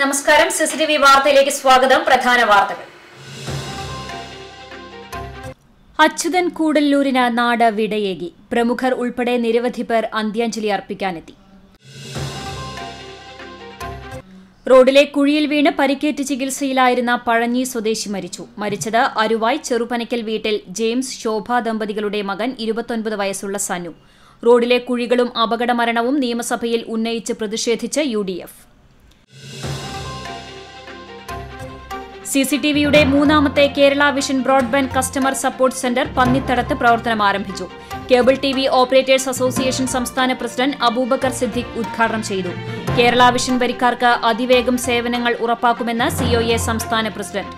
നമസ്കാരം സിസിടിവി വാർത്തയിലേക്ക് സ്വാഗതം പ്രധാന വാർത്തകൾ അച്യുതൻ കൂടല്ലൂരിന് നാട് വിടയേകി പ്രമുഖർ ഉൾപ്പെടെ നിരവധി പേർ അന്ത്യാഞ്ജലി അർപ്പിക്കാനെത്തി റോഡിലെ കുഴിയിൽ വീണ് പരിക്കേറ്റ് ചികിത്സയിലായിരുന്ന പഴഞ്ഞി സ്വദേശി മരിച്ചു മരിച്ചത് അരുവായ് ചെറുപനയ്ക്കൽ വീട്ടിൽ ജെയിംസ് ശോഭ ദമ്പതികളുടെ മകൻ ഇരുപത്തൊൻപത് വയസ്സുള്ള സനു റോഡിലെ കുഴികളും അപകടമരണവും നിയമസഭയിൽ ഉന്നയിച്ച് പ്രതിഷേധിച്ച് യു ഡി എഫ് സിസിടിവിയുടെ മൂന്നാമത്തെ Kerala vision broadband customer support centre പന്നിത്തടത്ത് പ്രവർത്തനം ആരംഭിച്ചു cable T V operators association സംസ്ഥാന പ്രസിഡന്റ് അബൂബക്കർ സിദ്ദിഖ് ഉദ്ഘാടനം ചെയ്തു കേരള വിഷൻ വരിക്കാർക്ക് അതിവേഗം സേവനങ്ങൾ ഉറപ്പാക്കുമെന്ന് സിഒഎ സംസ്ഥാന പ്രസിഡന്റ്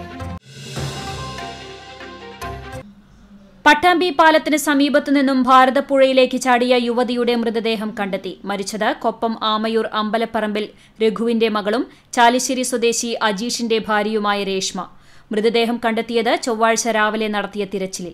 പട്ടാമ്പി പാലത്തിന് സമീപത്തു നിന്നും ഭാരതപ്പുഴയിലേക്ക് ചാടിയ യുവതിയുടെ മൃതദേഹം കണ്ടെത്തി മരിച്ചത് കൊപ്പം ആമയൂർ അമ്പലപ്പറമ്പിൽ രഘുവിന്റെ മകളും ചാലിശ്ശേരി സ്വദേശി അജീഷിന്റെ ഭാര്യയുമായ രേഷ്മ മൃതദേഹം കണ്ടെത്തിയത് ചൊവ്വാഴ്ച രാവിലെ നടത്തിയ തിരച്ചിലിൽ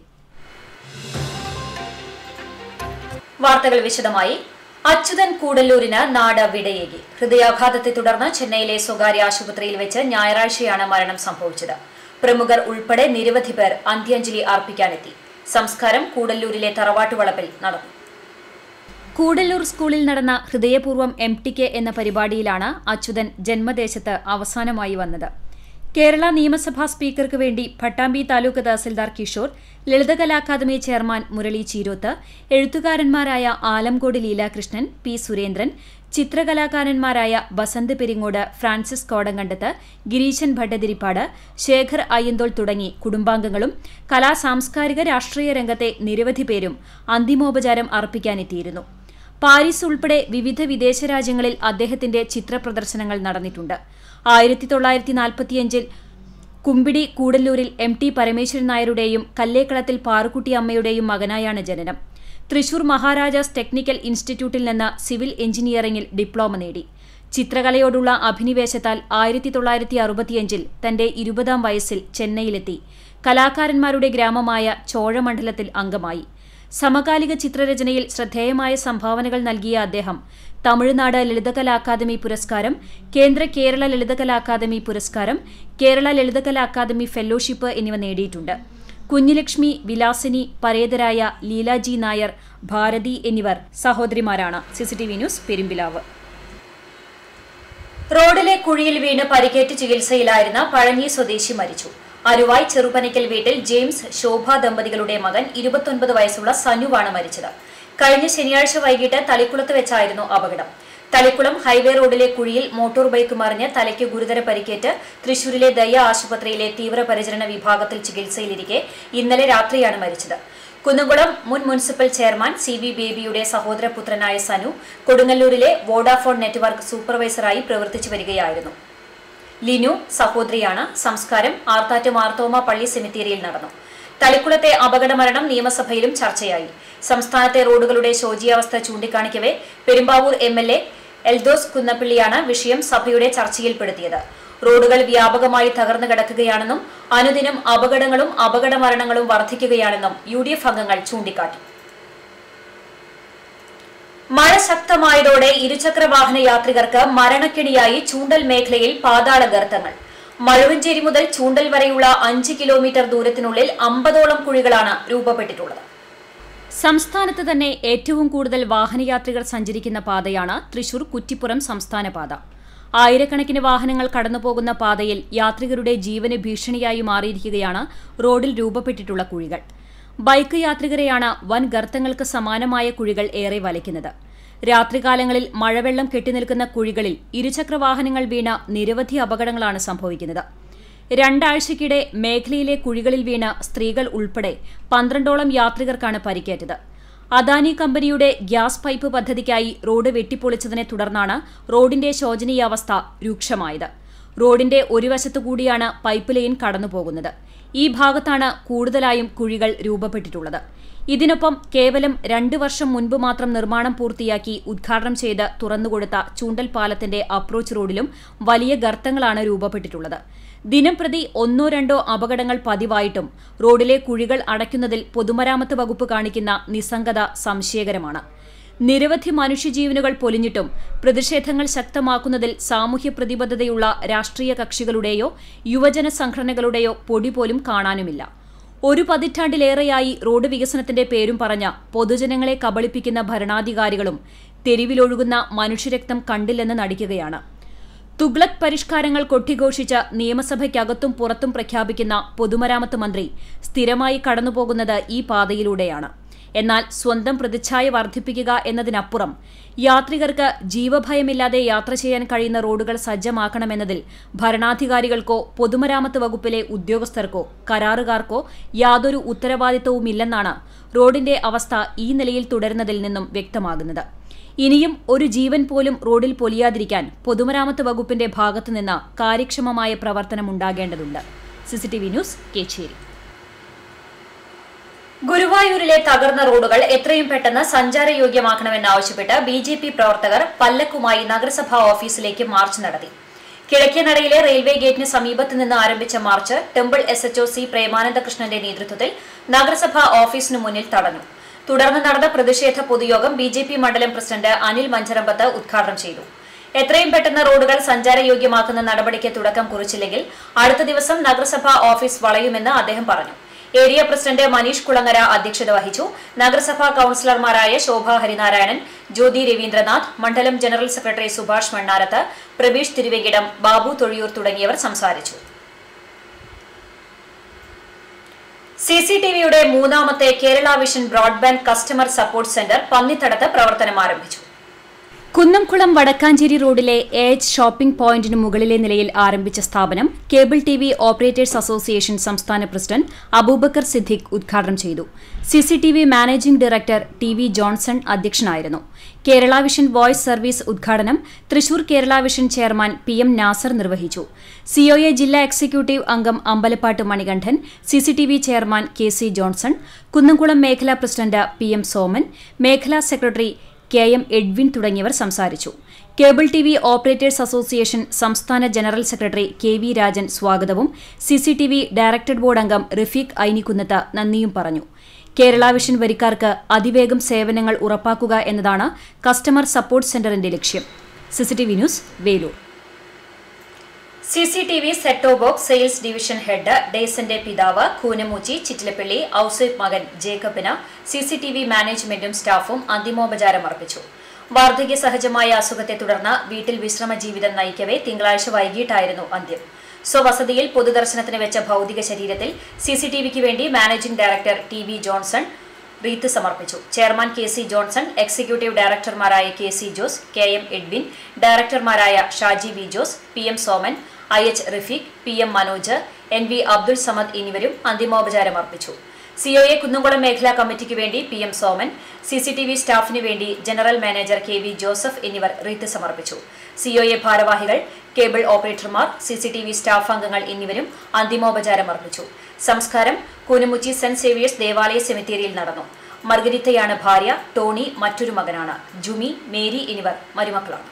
വാർത്തകൾ വിശദമായി അച്യുതൻ കൂടല്ലൂരിന് നാട് വിടയേകി ഹൃദയാഘാതത്തെ തുടർന്ന് ചെന്നൈയിലെ സ്വകാര്യ ആശുപത്രിയിൽ വെച്ച് ഞായറാഴ്ചയാണ് മരണം സംഭവിച്ചത് പ്രമുഖർ ഉൾപ്പെടെ നിരവധി പേർ അന്ത്യാഞ്ജലി അർപ്പിക്കാനെത്തി സംസ്കാരം കൂടല്ലൂരിലെ തറവാട്ടുവളപ്പിൽ നടന്നു കൂടല്ലൂർ സ്കൂളിൽ നടന്ന ഹൃദയപൂർവ്വം എം ടി കെ എന്ന പരിപാടിയിലാണ് അച്യുതൻ ജന്മദേശത്ത് അവസാനമായി വന്നത് കേരള നിയമസഭാ സ്പീക്കർക്ക് വേണ്ടി പട്ടാമ്പി താലൂക്ക് തഹസിൽദാർ കിഷോർ ലളിതകലാ അക്കാദമി ചെയർമാൻ മുരളി ചീരോത്ത് എഴുത്തുകാരന്മാരായ ആലംകോട് ലീലാകൃഷ്ണൻ പി സുരേന്ദ്രൻ ചിത്രകലാകാരന്മാരായ ബസന്ത് പെരിങ്ങോട് ഫ്രാൻസിസ് കോടങ്കണ്ടത്ത് ഗിരീശൻ ഭട്ടതിരിപ്പാട് ശേഖർ അയ്യന്തോൾ തുടങ്ങി കുടുംബാംഗങ്ങളും കലാ സാംസ്കാരിക രാഷ്ട്രീയ രംഗത്തെ നിരവധി പേരും അന്തിമോപചാരം അർപ്പിക്കാനെത്തിയിരുന്നു പാരീസ് ഉൾപ്പെടെ വിവിധ വിദേശ രാജ്യങ്ങളിൽ അദ്ദേഹത്തിന്റെ ചിത്രപ്രദർശനങ്ങൾ നടന്നിട്ടുണ്ട് ആയിരത്തി തൊള്ളായിരത്തി നാൽപ്പത്തിയഞ്ചിൽ കുമ്പിടി കൂടല്ലൂരിൽ എം ടി പരമേശ്വരൻ നായരുടെയും കല്ലേക്കളത്തിൽ പാറുക്കുട്ടി അമ്മയുടെയും മകനായാണ് ജനനം തൃശൂർ മഹാരാജാസ് ടെക്നിക്കൽ ഇൻസ്റ്റിറ്റ്യൂട്ടിൽ നിന്ന് സിവിൽ എഞ്ചിനീയറിംഗിൽ ഡിപ്ലോമ നേടി ചിത്രകലയോടുള്ള അഭിനിവേശത്താൽ ആയിരത്തി തൊള്ളായിരത്തി അറുപത്തിയഞ്ചിൽ തന്റെ ഇരുപതാം വയസ്സിൽ ചെന്നൈയിലെത്തി കലാകാരന്മാരുടെ ഗ്രാമമായ ചോഴമണ്ഡലത്തിൽ അംഗമായി സമകാലിക ചിത്രരചനയിൽ ശ്രദ്ധേയമായ സംഭാവനകൾ നൽകിയ അദ്ദേഹം തമിഴ്നാട് ലളിതകലാ അക്കാദമി പുരസ്കാരം കേന്ദ്ര കേരള ലളിതകലാ അക്കാദമി പുരസ്കാരം കേരള ലളിതകലാ അക്കാദമി ഫെലോഷിപ്പ് എന്നിവ നേടിയിട്ടുണ്ട് കുഞ്ഞിലക്ഷ്മി വിലാസിനി പരേതരായ ലീലാജി നായർ ഭാരതി എന്നിവർ സഹോദരിമാരാണ് സിസിടിവി ന്യൂസ് പെരുമ്പിലാവ് റോഡിലെ കുഴിയിൽ വീണ് പരിക്കേറ്റ് ചികിത്സയിലായിരുന്ന പഴഞ്ഞി സ്വദേശി മരിച്ചു അരുവായ് ചെറുപനയ്ക്കൽ വീട്ടിൽ ജെയിംസ് ശോഭ ദമ്പതികളുടെ മകൻ ഇരുപത്തൊൻപത് വയസ്സുള്ള സനുവാണ് മരിച്ചത് കഴിഞ്ഞ ശനിയാഴ്ച വൈകിട്ട് തളിക്കുളത്ത് വെച്ചായിരുന്നു അപകടം തളിക്കുളം ഹൈവേ റോഡിലെ കുഴിയിൽ മോട്ടോർ ബൈക്ക് മറിഞ്ഞ് തലയ്ക്ക് ഗുരുതര പരിക്കേറ്റ് തൃശൂരിലെ ദയ ആശുപത്രിയിലെ തീവ്രപരിചരണ വിഭാഗത്തിൽ ചികിത്സയിലിരിക്കെ ഇന്നലെ രാത്രിയാണ് മരിച്ചത് കുന്നംകുളം മുൻ മുനിസിപ്പൽ ചെയർമാൻ സി വി ബേബിയുടെ സഹോദരപുത്രനായ സനു കൊടുങ്ങല്ലൂരിലെ വോഡാഫോൺ നെറ്റ്വർക്ക് സൂപ്പർവൈസറായി പ്രവർത്തിച്ചു വരികയായിരുന്നു ലിനു സഹോദരിയാണ് സംസ്കാരം ആർത്താറ്റ് മാർത്തോമ പള്ളി സെമിത്തേരിയിൽ നടന്നു തളിക്കുളത്തെ അപകടമരണം നിയമസഭയിലും ചർച്ചയായി സംസ്ഥാനത്തെ റോഡുകളുടെ ശോചിയാവസ്ഥ ചൂണ്ടിക്കാണിക്കവെ Perumbavoor M L A Eldhose കുന്നപ്പിള്ളിയാണ് വിഷയം സഭയുടെ ചർച്ചയിൽപ്പെടുത്തിയത് റോഡുകൾ വ്യാപകമായി തകർന്നു കിടക്കുകയാണെന്നും അനുദിനം അപകടങ്ങളും അപകടമരണങ്ങളും വർദ്ധിക്കുകയാണെന്നും യു ഡി എഫ് അംഗങ്ങൾ ചൂണ്ടിക്കാട്ടി മഴ ശക്തമായതോടെ ഇരുചക്രവാഹന യാത്രികർക്ക് മരണക്കെണിയായി ചൂണ്ടൽ മേഖലയിൽ പാതാള ഗർത്തങ്ങൾ മഴുവഞ്ചേരി മുതൽ ചൂണ്ടൽ വരെയുള്ള അഞ്ച് കിലോമീറ്റർ ദൂരത്തിനുള്ളിൽ അമ്പതോളം കുഴികളാണ് രൂപപ്പെട്ടിട്ടുള്ളത് സംസ്ഥാനത്ത് തന്നെ ഏറ്റവും കൂടുതൽ വാഹനയാത്രികർ സഞ്ചരിക്കുന്ന പാതയാണ് തൃശൂർ കുറ്റിപ്പുറം സംസ്ഥാന പാത ആയിരക്കണക്കിന് വാഹനങ്ങൾ കടന്നുപോകുന്ന പാതയിൽ യാത്രികരുടെ ജീവന് ഭീഷണിയായി മാറിയിരിക്കുകയാണ് റോഡിൽ രൂപപ്പെട്ടിട്ടുള്ള കുഴികൾ ബൈക്ക് യാത്രികരെയാണ് വൻ ഗർത്തങ്ങൾക്ക് സമാനമായ കുഴികൾ ഏറെ വലയ്ക്കുന്നത് രാത്രികാലങ്ങളിൽ മഴവെള്ളം കെട്ടിനിൽക്കുന്ന കുഴികളിൽ ഇരുചക്രവാഹനങ്ങൾ വീണ നിരവധി അപകടങ്ങളാണ് സംഭവിക്കുന്നത് രണ്ടാഴ്ചയ്ക്കിടെ മേഖലയിലെ കുഴികളിൽ വീണ സ്ത്രീകൾ ഉൾപ്പെടെ പന്ത്രണ്ടോളം യാത്രികർക്കാണ് പരിക്കേറ്റത് അദാനി കമ്പനിയുടെ ഗ്യാസ് പൈപ്പ് പദ്ധതിക്കായി റോഡ് വെട്ടിപ്പൊളിച്ചതിനെ തുടർന്നാണ് റോഡിന്റെ ശോചനീയാവസ്ഥ രൂക്ഷമായത് റോഡിന്റെ ഒരു വശത്തു കൂടിയാണ് പൈപ്പ് ലൈൻ കടന്നുപോകുന്നത് ഈ ഭാഗത്താണ് കൂടുതലായും കുഴികൾ രൂപപ്പെട്ടിട്ടുള്ളത് ഇതിനൊപ്പം കേവലം രണ്ട് വർഷം മുൻപ് മാത്രം നിർമ്മാണം പൂർത്തിയാക്കി ഉദ്ഘാടനം ചെയ്ത് തുറന്നുകൊടുത്ത ചൂണ്ടൽ പാലത്തിന്റെ അപ്രോച്ച് റോഡിലും വലിയ ഗർത്തങ്ങളാണ് രൂപപ്പെട്ടിട്ടുള്ളത് ദിനം പ്രതി ഒന്നോ രണ്ടോ അപകടങ്ങൾ പതിവായിട്ടും റോഡിലെ കുഴികൾ അടയ്ക്കുന്നതിൽ പൊതുമരാമത്ത് വകുപ്പ് കാണിക്കുന്ന നിസ്സംഗത സംശയകരമാണ് നിരവധി മനുഷ്യജീവനുകൾ പൊലിഞ്ഞിട്ടും പ്രതിഷേധങ്ങൾ ശക്തമാക്കുന്നതിൽ സാമൂഹ്യ പ്രതിബദ്ധതയുള്ള രാഷ്ട്രീയ കക്ഷികളുടെയോ യുവജന സംഘടനകളുടെയോ പൊടി പോലും കാണാനുമില്ല ഒരു പതിറ്റാണ്ടിലേറെയായി റോഡ് വികസനത്തിന്റെ പേരും പറഞ്ഞ പൊതുജനങ്ങളെ കബളിപ്പിക്കുന്ന ഭരണാധികാരികളും തെരുവിലൊഴുകുന്ന മനുഷ്യരക്തം കണ്ടില്ലെന്ന് നടിക്കുകയാണ് തുഗ്ലക് പരിഷ്കാരങ്ങൾ കൊട്ടിഘോഷിച്ച് നിയമസഭയ്ക്കകത്തും പുറത്തും പ്രഖ്യാപിക്കുന്ന പൊതുമരാമത്ത് മന്ത്രി സ്ഥിരമായി കടന്നുപോകുന്നത് ഈ പാതയിലൂടെയാണ് എന്നാൽ സ്വന്തം പ്രതിച്ഛായ വർദ്ധിപ്പിക്കുക എന്നതിനപ്പുറം യാത്രികർക്ക് ജീവഭയമില്ലാതെ യാത്ര ചെയ്യാൻ കഴിയുന്ന റോഡുകൾ സജ്ജമാക്കണമെന്നതിൽ ഭരണാധികാരികൾക്കോ പൊതുമരാമത്ത് വകുപ്പിലെ ഉദ്യോഗസ്ഥർക്കോ കരാറുകാർക്കോ യാതൊരു ഉത്തരവാദിത്തവുമില്ലെന്നാണ് റോഡിന്റെ അവസ്ഥ ഈ നിലയിൽ തുടരുന്നതിൽ നിന്നും വ്യക്തമാകുന്നത് ഇനിയും ഒരു ജീവൻ പോലും റോഡിൽ പൊലിയാതിരിക്കാൻ പൊതുമരാമത്ത് വകുപ്പിന്റെ ഭാഗത്തുനിന്ന് കാര്യക്ഷമമായ പ്രവർത്തനം ഉണ്ടാകേണ്ടതുണ്ട് സിസിടിവി ന്യൂസ് കേച്ചേരി ഗുരുവായൂരിലെ തകർന്ന റോഡുകൾ എത്രയും പെട്ടെന്ന് സഞ്ചാരയോഗ്യമാക്കണമെന്നാവശ്യപ്പെട്ട് ബി ജെ പി പ്രവർത്തകർ പല്ലക്കുമായി നഗരസഭാ ഓഫീസിലേക്ക് മാർച്ച് നടത്തി കിഴക്കേനടയിലെ റെയിൽവേ ഗേറ്റിന് സമീപത്ത് നിന്ന് ആരംഭിച്ച march temple S H O C പ്രേമാനന്ദകൃഷ്ണന്റെ നേതൃത്വത്തിൽ നഗരസഭാ ഓഫീസിനു മുന്നിൽ തടഞ്ഞു തുടർന്ന് നടന്ന പ്രതിഷേധ പൊതുയോഗം ബി ജെ പി മണ്ഡലം പ്രസിഡന്റ് അനിൽ മഞ്ചരമ്പത്ത് ഉദ്ഘാടനം ചെയ്തു എത്രയും പെട്ടെന്ന് റോഡുകൾ സഞ്ചാരയോഗ്യമാക്കുന്ന നടപടിക്ക് തുടക്കം കുറിച്ചില്ലെങ്കിൽ അടുത്ത ദിവസം നഗരസഭാ ഓഫീസ് വളയുമെന്ന് അദ്ദേഹം പറഞ്ഞു ഏരിയ പ്രസിഡന്റ് മനീഷ് കുളങ്ങര അധ്യക്ഷത വഹിച്ചു നഗരസഭാ കൌൺസിലർമാരായ ശോഭ ഹരിനാരായണൻ ജ്യോതി രവീന്ദ്രനാഥ് മണ്ഡലം ജനറൽ സെക്രട്ടറി സുഭാഷ് മണ്ണാരത്ത് പ്രബീഷ് തിരുവെങ്കിടം ബാബു തൊഴിയൂർ തുടങ്ങിയവർ സംസാരിച്ചു സി സി ടി വിയുടെ മൂന്നാമത്തെ Kerala vision broadband customer support centre പന്നിത്തടത്ത് പ്രവർത്തനം ആരംഭിച്ചു കുന്നംകുളം വടക്കാഞ്ചേരി റോഡിലെ എ എച്ച് ഷോപ്പിംഗ് പോയിന്റിന് മുകളിലെ നിലയിൽ ആരംഭിച്ച സ്ഥാപനം cable T V operators association സംസ്ഥാന പ്രസിഡന്റ് അബൂബക്കർ സിദ്ദിഖ് ഉദ്ഘാടനം ചെയ്തു CCTV managing director T V Johnson അധ്യക്ഷനായിരുന്നു കേരള വിഷൻ വോയ്സ് സർവീസ് ഉദ്ഘാടനം Thrissur Kerala vision chairman P M Nasar നിർവഹിച്ചു സിഒഎ ജില്ലാ എക്സിക്യൂട്ടീവ് അംഗം Ambalappattu Manikandan CCTV chairman K C Johnson Kunnamkulam മേഖലാ പ്രസിഡന്റ് പി എം സോമൻ മേഖലാ സെക്രട്ടറി കെ എം എഡ്വിൻ തുടങ്ങിയവർ സംസാരിച്ചു cable T V operators association സംസ്ഥാന general secretary K V Rajan സ്വാഗതവും സിസിടിവി ഡയറക്ടർ ബോർഡ് അംഗം റഫീഖ് ഐനിക്കുന്നത്ത് നന്ദിയും പറഞ്ഞു കേരള വിഷൻ വരിക്കാർക്ക് അതിവേഗം സേവനങ്ങൾ ഉറപ്പാക്കുക എന്നതാണ് കസ്റ്റമർ സപ്പോർട്ട് സെന്ററിന്റെ ലക്ഷ്യം CCTV news Velur C C T V set-top box sales division head ഡേസന്റെ പിതാവ് കൂനമൂച്ചി ചിറ്റിലപ്പള്ളി ഔസേഫ് മകൻ ജേക്കബിന് സി സി ടി വി മാനേജ്മെന്റും സ്റ്റാഫും അന്തിമോപചാരം അർപ്പിച്ചു വാർദ്ധക്യ സഹജമായ അസുഖത്തെ തുടർന്ന് വീട്ടിൽ വിശ്രമ ജീവിതം നയിക്കവേ തിങ്കളാഴ്ച വൈകിട്ടായിരുന്നു അന്ത്യം സ്വവസതിയിൽ പൊതുദർശനത്തിന് വെച്ച ഭൗതിക ശരീരത്തിൽ സി സി ടി വിക്ക് വേണ്ടി managing director T V Johnson wreath സമർപ്പിച്ചു chairman K C Johnson executive ഡയറക്ടർമാരായ K C Jose K M Edwin ഡയറക്ടർമാരായ Shaji V Jose P M Soman I H Rafeeq P M Manoj N V Abdul Samad എന്നിവരും അന്തിമോപചാരം അർപ്പിച്ചു സിഒഎ കുന്നംകുളം മേഖലാ കമ്മിറ്റിക്ക് വേണ്ടി P M Soman C C T V സ്റ്റാഫിന് വേണ്ടി general manager K V Joseph എന്നിവർ റീത്ത് സമർപ്പിച്ചു സിഒഎ ഭാരവാഹികൾ കേബിൾ ഓപ്പറേറ്റർമാർ C C T V staff അംഗങ്ങൾ എന്നിവരും അന്തിമോപചാരം അർപ്പിച്ചു സംസ്കാരം കൂനുമുച്ചി സെന്റ് സേവിയേഴ്സ് ദേവാലയ സെമിത്തേരിയിൽ നടന്നു മർഗരിത്തയാണ് ഭാര്യ ടോണി മറ്റൊരു മകനാണ് ജുമി മേരി എന്നിവർ മരുമക്കളാണ്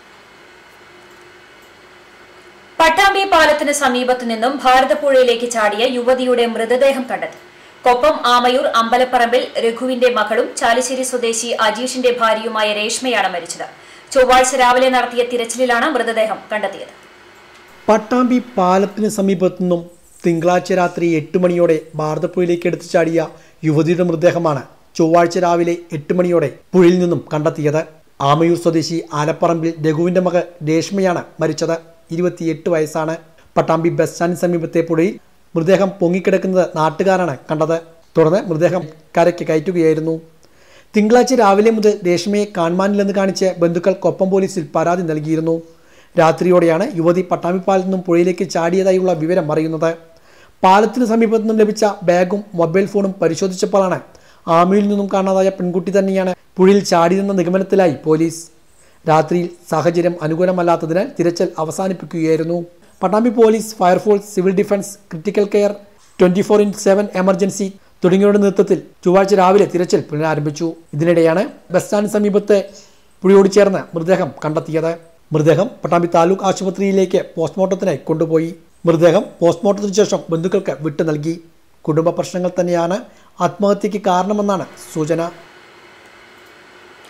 പട്ടാമ്പി പാലത്തിന് സമീപത്തു നിന്നും ഭാരതപ്പുഴയിലേക്ക് ചാടിയ യുവതിയുടെ മൃതദേഹം കണ്ടെത്തി കൊപ്പം ആമയൂർ അമ്പലപ്പറമ്പിൽ രഘുവിന്റെ മകളും ചാലിശ്ശേരി സ്വദേശി അജീഷിന്റെ ഭാര്യയുമായ രേഷ്മയാണ് മരിച്ചത് ചൊവ്വാഴ്ച രാവിലെ നടത്തിയ തിരച്ചിലിലാണ് മൃതദേഹം കണ്ടെത്തിയത് പട്ടാമ്പി പാലത്തിന് സമീപത്തുനിന്നും തിങ്കളാഴ്ച രാത്രി എട്ട് മണിയോടെ ഭാരതപ്പുഴയിലേക്ക് എടുത്തു ചാടിയ യുവതിയുടെ മൃതദേഹമാണ് ചൊവ്വാഴ്ച രാവിലെ എട്ട് മണിയോടെ പുഴയിൽ നിന്നും കണ്ടെത്തിയത് ആമയൂർ സ്വദേശി ആലപ്പറമ്പിൽ രഘുവിന്റെ മകൾ രേഷ്മയാണ് മരിച്ചത് ഇരുപത്തിയെട്ട് വയസ്സാണ് പട്ടാമ്പി ബസ് സ്റ്റാൻഡിന് സമീപത്തെ പുഴയിൽ മൃതദേഹം പൊങ്ങിക്കിടക്കുന്നത് നാട്ടുകാരാണ് കണ്ടത് തുടർന്ന് മൃതദേഹം കരയ്ക്ക് കയറ്റുകയായിരുന്നു തിങ്കളാഴ്ച രാവിലെ മുതൽ രേഷ്മയെ കാണുവാനില്ലെന്ന് കാണിച്ച് ബന്ധുക്കൾ കൊപ്പം പോലീസിൽ പരാതി നൽകിയിരുന്നു രാത്രിയോടെയാണ് യുവതി പട്ടാമ്പിപ്പാലത്തു നിന്നും പുഴയിലേക്ക് ചാടിയതായുള്ള വിവരം അറിയുന്നത് പാലത്തിന് സമീപത്തു നിന്നും ലഭിച്ച ബാഗും മൊബൈൽ ഫോണും പരിശോധിച്ചപ്പോഴാണ് ആമയിൽ നിന്നും കാണാതായ പെൺകുട്ടി തന്നെയാണ് പുഴയിൽ ചാടിയതെന്ന നിഗമനത്തിലായി പോലീസ് രാത്രിയിൽ സാഹചര്യം അനുകൂലമല്ലാത്തതിനാൽ തിരച്ചിൽ അവസാനിപ്പിക്കുകയായിരുന്നു Pattambi police fire force civil defence critical care twenty four in seven emergency തുടങ്ങിയവരുടെ നേതൃത്വത്തിൽ ചൊവ്വാഴ്ച രാവിലെ തിരച്ചിൽ പുനരാരംഭിച്ചു ഇതിനിടെയാണ് ബസ് സ്റ്റാൻഡിന് സമീപത്തെ പുഴയോട് ചേർന്ന് മൃതദേഹം കണ്ടെത്തിയത് മൃതദേഹം പട്ടാമ്പി താലൂക്ക് ആശുപത്രിയിലേക്ക് പോസ്റ്റ്മോർട്ടത്തിനായി കൊണ്ടുപോയി മൃതദേഹം പോസ്റ്റ്മോർട്ടത്തിന് ശേഷം ബന്ധുക്കൾക്ക് വിട്ടു നൽകി കുടുംബ പ്രശ്നങ്ങൾ തന്നെയാണ് ആത്മഹത്യക്ക് കാരണമെന്നാണ് സൂചന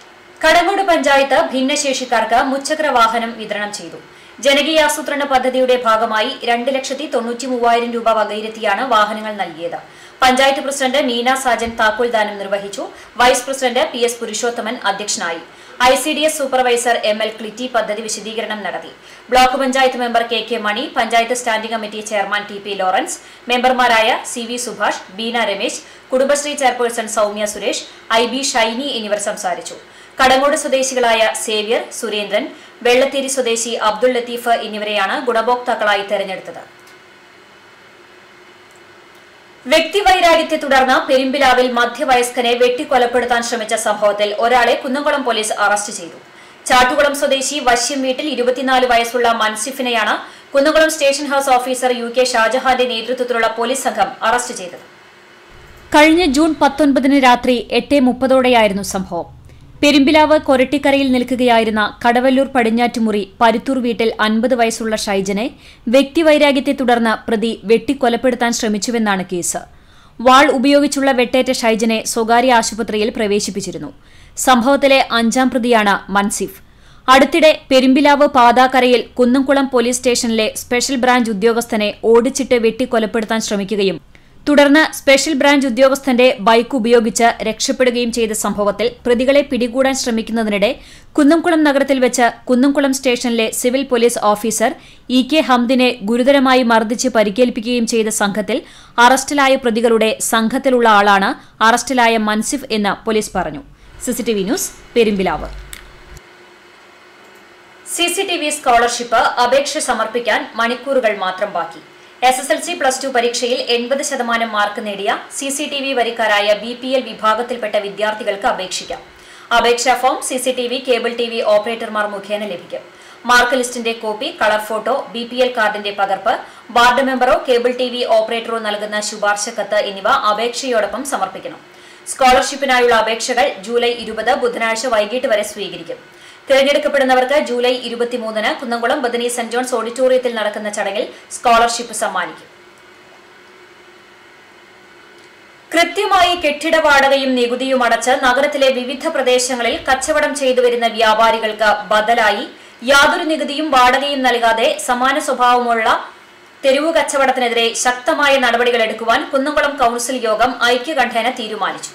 കടങ്ങോട് പഞ്ചായത്ത് ഭിന്നശേഷിക്കാർക്ക് മുച്ചക്ര വാഹനം വിതരണം ചെയ്തു ജനകീയാസൂത്രണ പദ്ധതിയുടെ ഭാഗമായി രണ്ട് ലക്ഷത്തി തൊണ്ണൂറ്റി മൂവായിരം രൂപ വകയിരുത്തിയാണ് വാഹനങ്ങൾ നൽകിയത് പഞ്ചായത്ത് പ്രസിഡന്റ് നീന സാജൻ താക്കോൽദാനം നിർവഹിച്ചു vice president P S Purushothaman അധ്യക്ഷനായി I C D S supervisor M L Clitty പദ്ധതി വിശദീകരണം നടത്തി block panchayat member K K Mani panchayat standing committee chairman T P Lawrence മെമ്പർമാരായ C V Subhash Beena Ramesh Kudumbashree chairperson Soumya Suresh I B Shiny എന്നിവർ സംസാരിച്ചു കടങ്ങോട് സ്വദേശികളായ സേവ്യർ സുരേന്ദ്രൻ വെള്ളത്തേരി സ്വദേശി അബ്ദുൾ ലത്തീഫ് എന്നിവരെയാണ് ഗുണഭോക്താക്കളായി തെരഞ്ഞെടുത്തത് വ്യക്തിവൈരാഗ്യത്തെ തുടർന്ന് പെരുമ്പിലാവിൽ മധ്യവയസ്കനെ വെട്ടിക്കൊലപ്പെടുത്താൻ ശ്രമിച്ച സംഭവത്തിൽ ഒരാളെ കുന്നംകുളം പോലീസ് അറസ്റ്റ് ചെയ്തു ചാട്ടുകുളം സ്വദേശി വശ്യം വീട്ടിൽ ഇരുപത്തിനാല് വയസ്സുള്ള മൻസിഫിനെയാണ് Kunnamkulam station house officer U K ഷാജഹാന്റെ നേതൃത്വത്തിലുള്ള പോലീസ് സംഘം അറസ്റ്റ് ചെയ്തത് കഴിഞ്ഞ ജൂൺ പത്തൊൻപതിന് രാത്രി എട്ട് മുപ്പതോടെയായിരുന്നു സംഭവം പെരുമ്പിലാവ് കൊരട്ടിക്കരയിൽ നിൽക്കുകയായിരുന്ന കടവല്ലൂർ പടിഞ്ഞാറ്റുമുറി പരുത്തൂർ വീട്ടിൽ അൻപത് വയസ്സുള്ള ഷൈജനെ വ്യക്തിവൈരാഗ്യത്തെ തുടർന്ന് പ്രതി വെട്ടിക്കൊലപ്പെടുത്താൻ ശ്രമിച്ചുവെന്നാണ് കേസ് വാൾ ഉപയോഗിച്ചുള്ള വെട്ടേറ്റ ഷൈജനെ സ്വകാര്യ ആശുപത്രിയിൽ പ്രവേശിപ്പിച്ചിരുന്നു സംഭവത്തിലെ അഞ്ചാം പ്രതിയാണ് മൻസിഫ് അടുത്തിടെ പെരുമ്പിലാവ് പാതാക്കരയിൽ കുന്നംകുളം പോലീസ് സ്റ്റേഷനിലെ സ്പെഷ്യൽ ബ്രാഞ്ച് ഉദ്യോഗസ്ഥനെ ഓടിച്ചിട്ട് വെട്ടിക്കൊലപ്പെടുത്താൻ ശ്രമിക്കുകയും തുടർന്ന് സ്പെഷ്യൽ ബ്രാഞ്ച് ഉദ്യോഗസ്ഥന്റെ ബൈക്ക് ഉപയോഗിച്ച് രക്ഷപ്പെടുകയും ചെയ്ത സംഭവത്തിൽ പ്രതികളെ പിടികൂടാൻ ശ്രമിക്കുന്നതിനിടെ കുന്നംകുളം നഗരത്തിൽ വെച്ച് കുന്നംകുളം സ്റ്റേഷനിലെ civil police officer E K ഹംദിനെ ഗുരുതരമായി മർദ്ദിച്ച് പരിക്കേൽപ്പിക്കുകയും ചെയ്ത സംഘത്തിൽ അറസ്റ്റിലായ പ്രതികളുടെ സംഘത്തിലുള്ള ആളാണ് അറസ്റ്റിലായ മൻസിഫ് എന്ന് പോലീസ് പറഞ്ഞു CCTV news Perumbilavu CCTV scholarship അപേക്ഷ സമർപ്പിക്കാൻ മണിക്കൂറുകൾ മാത്രം ബാക്കി S S L C plus two പരീക്ഷയിൽ എൺപത് ശതമാനം മാർക്ക് നേടിയ സി സി ടി വി വരിക്കാരായ ബി പി എൽ വിഭാഗത്തിൽപ്പെട്ട വിദ്യാർത്ഥികൾക്ക് അപേക്ഷിക്കാം അപേക്ഷാ form C C T V cable T V ഓപ്പറേറ്റർമാർ മുഖേന ലഭിക്കും മാർക്ക് ലിസ്റ്റിന്റെ copy colour photo B P L കാർഡിന്റെ പകർപ്പ് വാർഡ് മെമ്പറോ കേബിൾ ടി വി ഓപ്പറേറ്ററോ നൽകുന്ന ശുപാർശ കത്ത് എന്നിവ അപേക്ഷയോടൊപ്പം സമർപ്പിക്കണം സ്കോളർഷിപ്പിനായുള്ള അപേക്ഷകൾ ജൂലൈ ഇരുപത് ബുധനാഴ്ച വൈകിട്ട് വരെ സ്വീകരിക്കും തിരഞ്ഞെടുക്കപ്പെടുന്നവർക്ക് ജൂലൈ ഇരുപത്തിമൂന്നിന് കുന്നംകുളം ബദനി സെന്റ് ജോൺസ് ഓഡിറ്റോറിയത്തിൽ നടക്കുന്ന ചടങ്ങിൽ സ്കോളർഷിപ്പ് സമ്മാനിക്കും കൃത്യമായി കെട്ടിട വാടകയും നികുതിയും അടച്ച് നഗരത്തിലെ വിവിധ പ്രദേശങ്ങളിൽ കച്ചവടം ചെയ്തുവരുന്ന വ്യാപാരികൾക്ക് ബദലായി യാതൊരു നികുതിയും വാടകയും നൽകാതെ സമാന സ്വഭാവമുള്ള തെരുവു കച്ചവടത്തിനെതിരെ ശക്തമായ നടപടികൾ എടുക്കുവാൻ കുന്നംകുളം കൌൺസിൽ യോഗം ഐക്യകണ്ഠേന തീരുമാനിച്ചു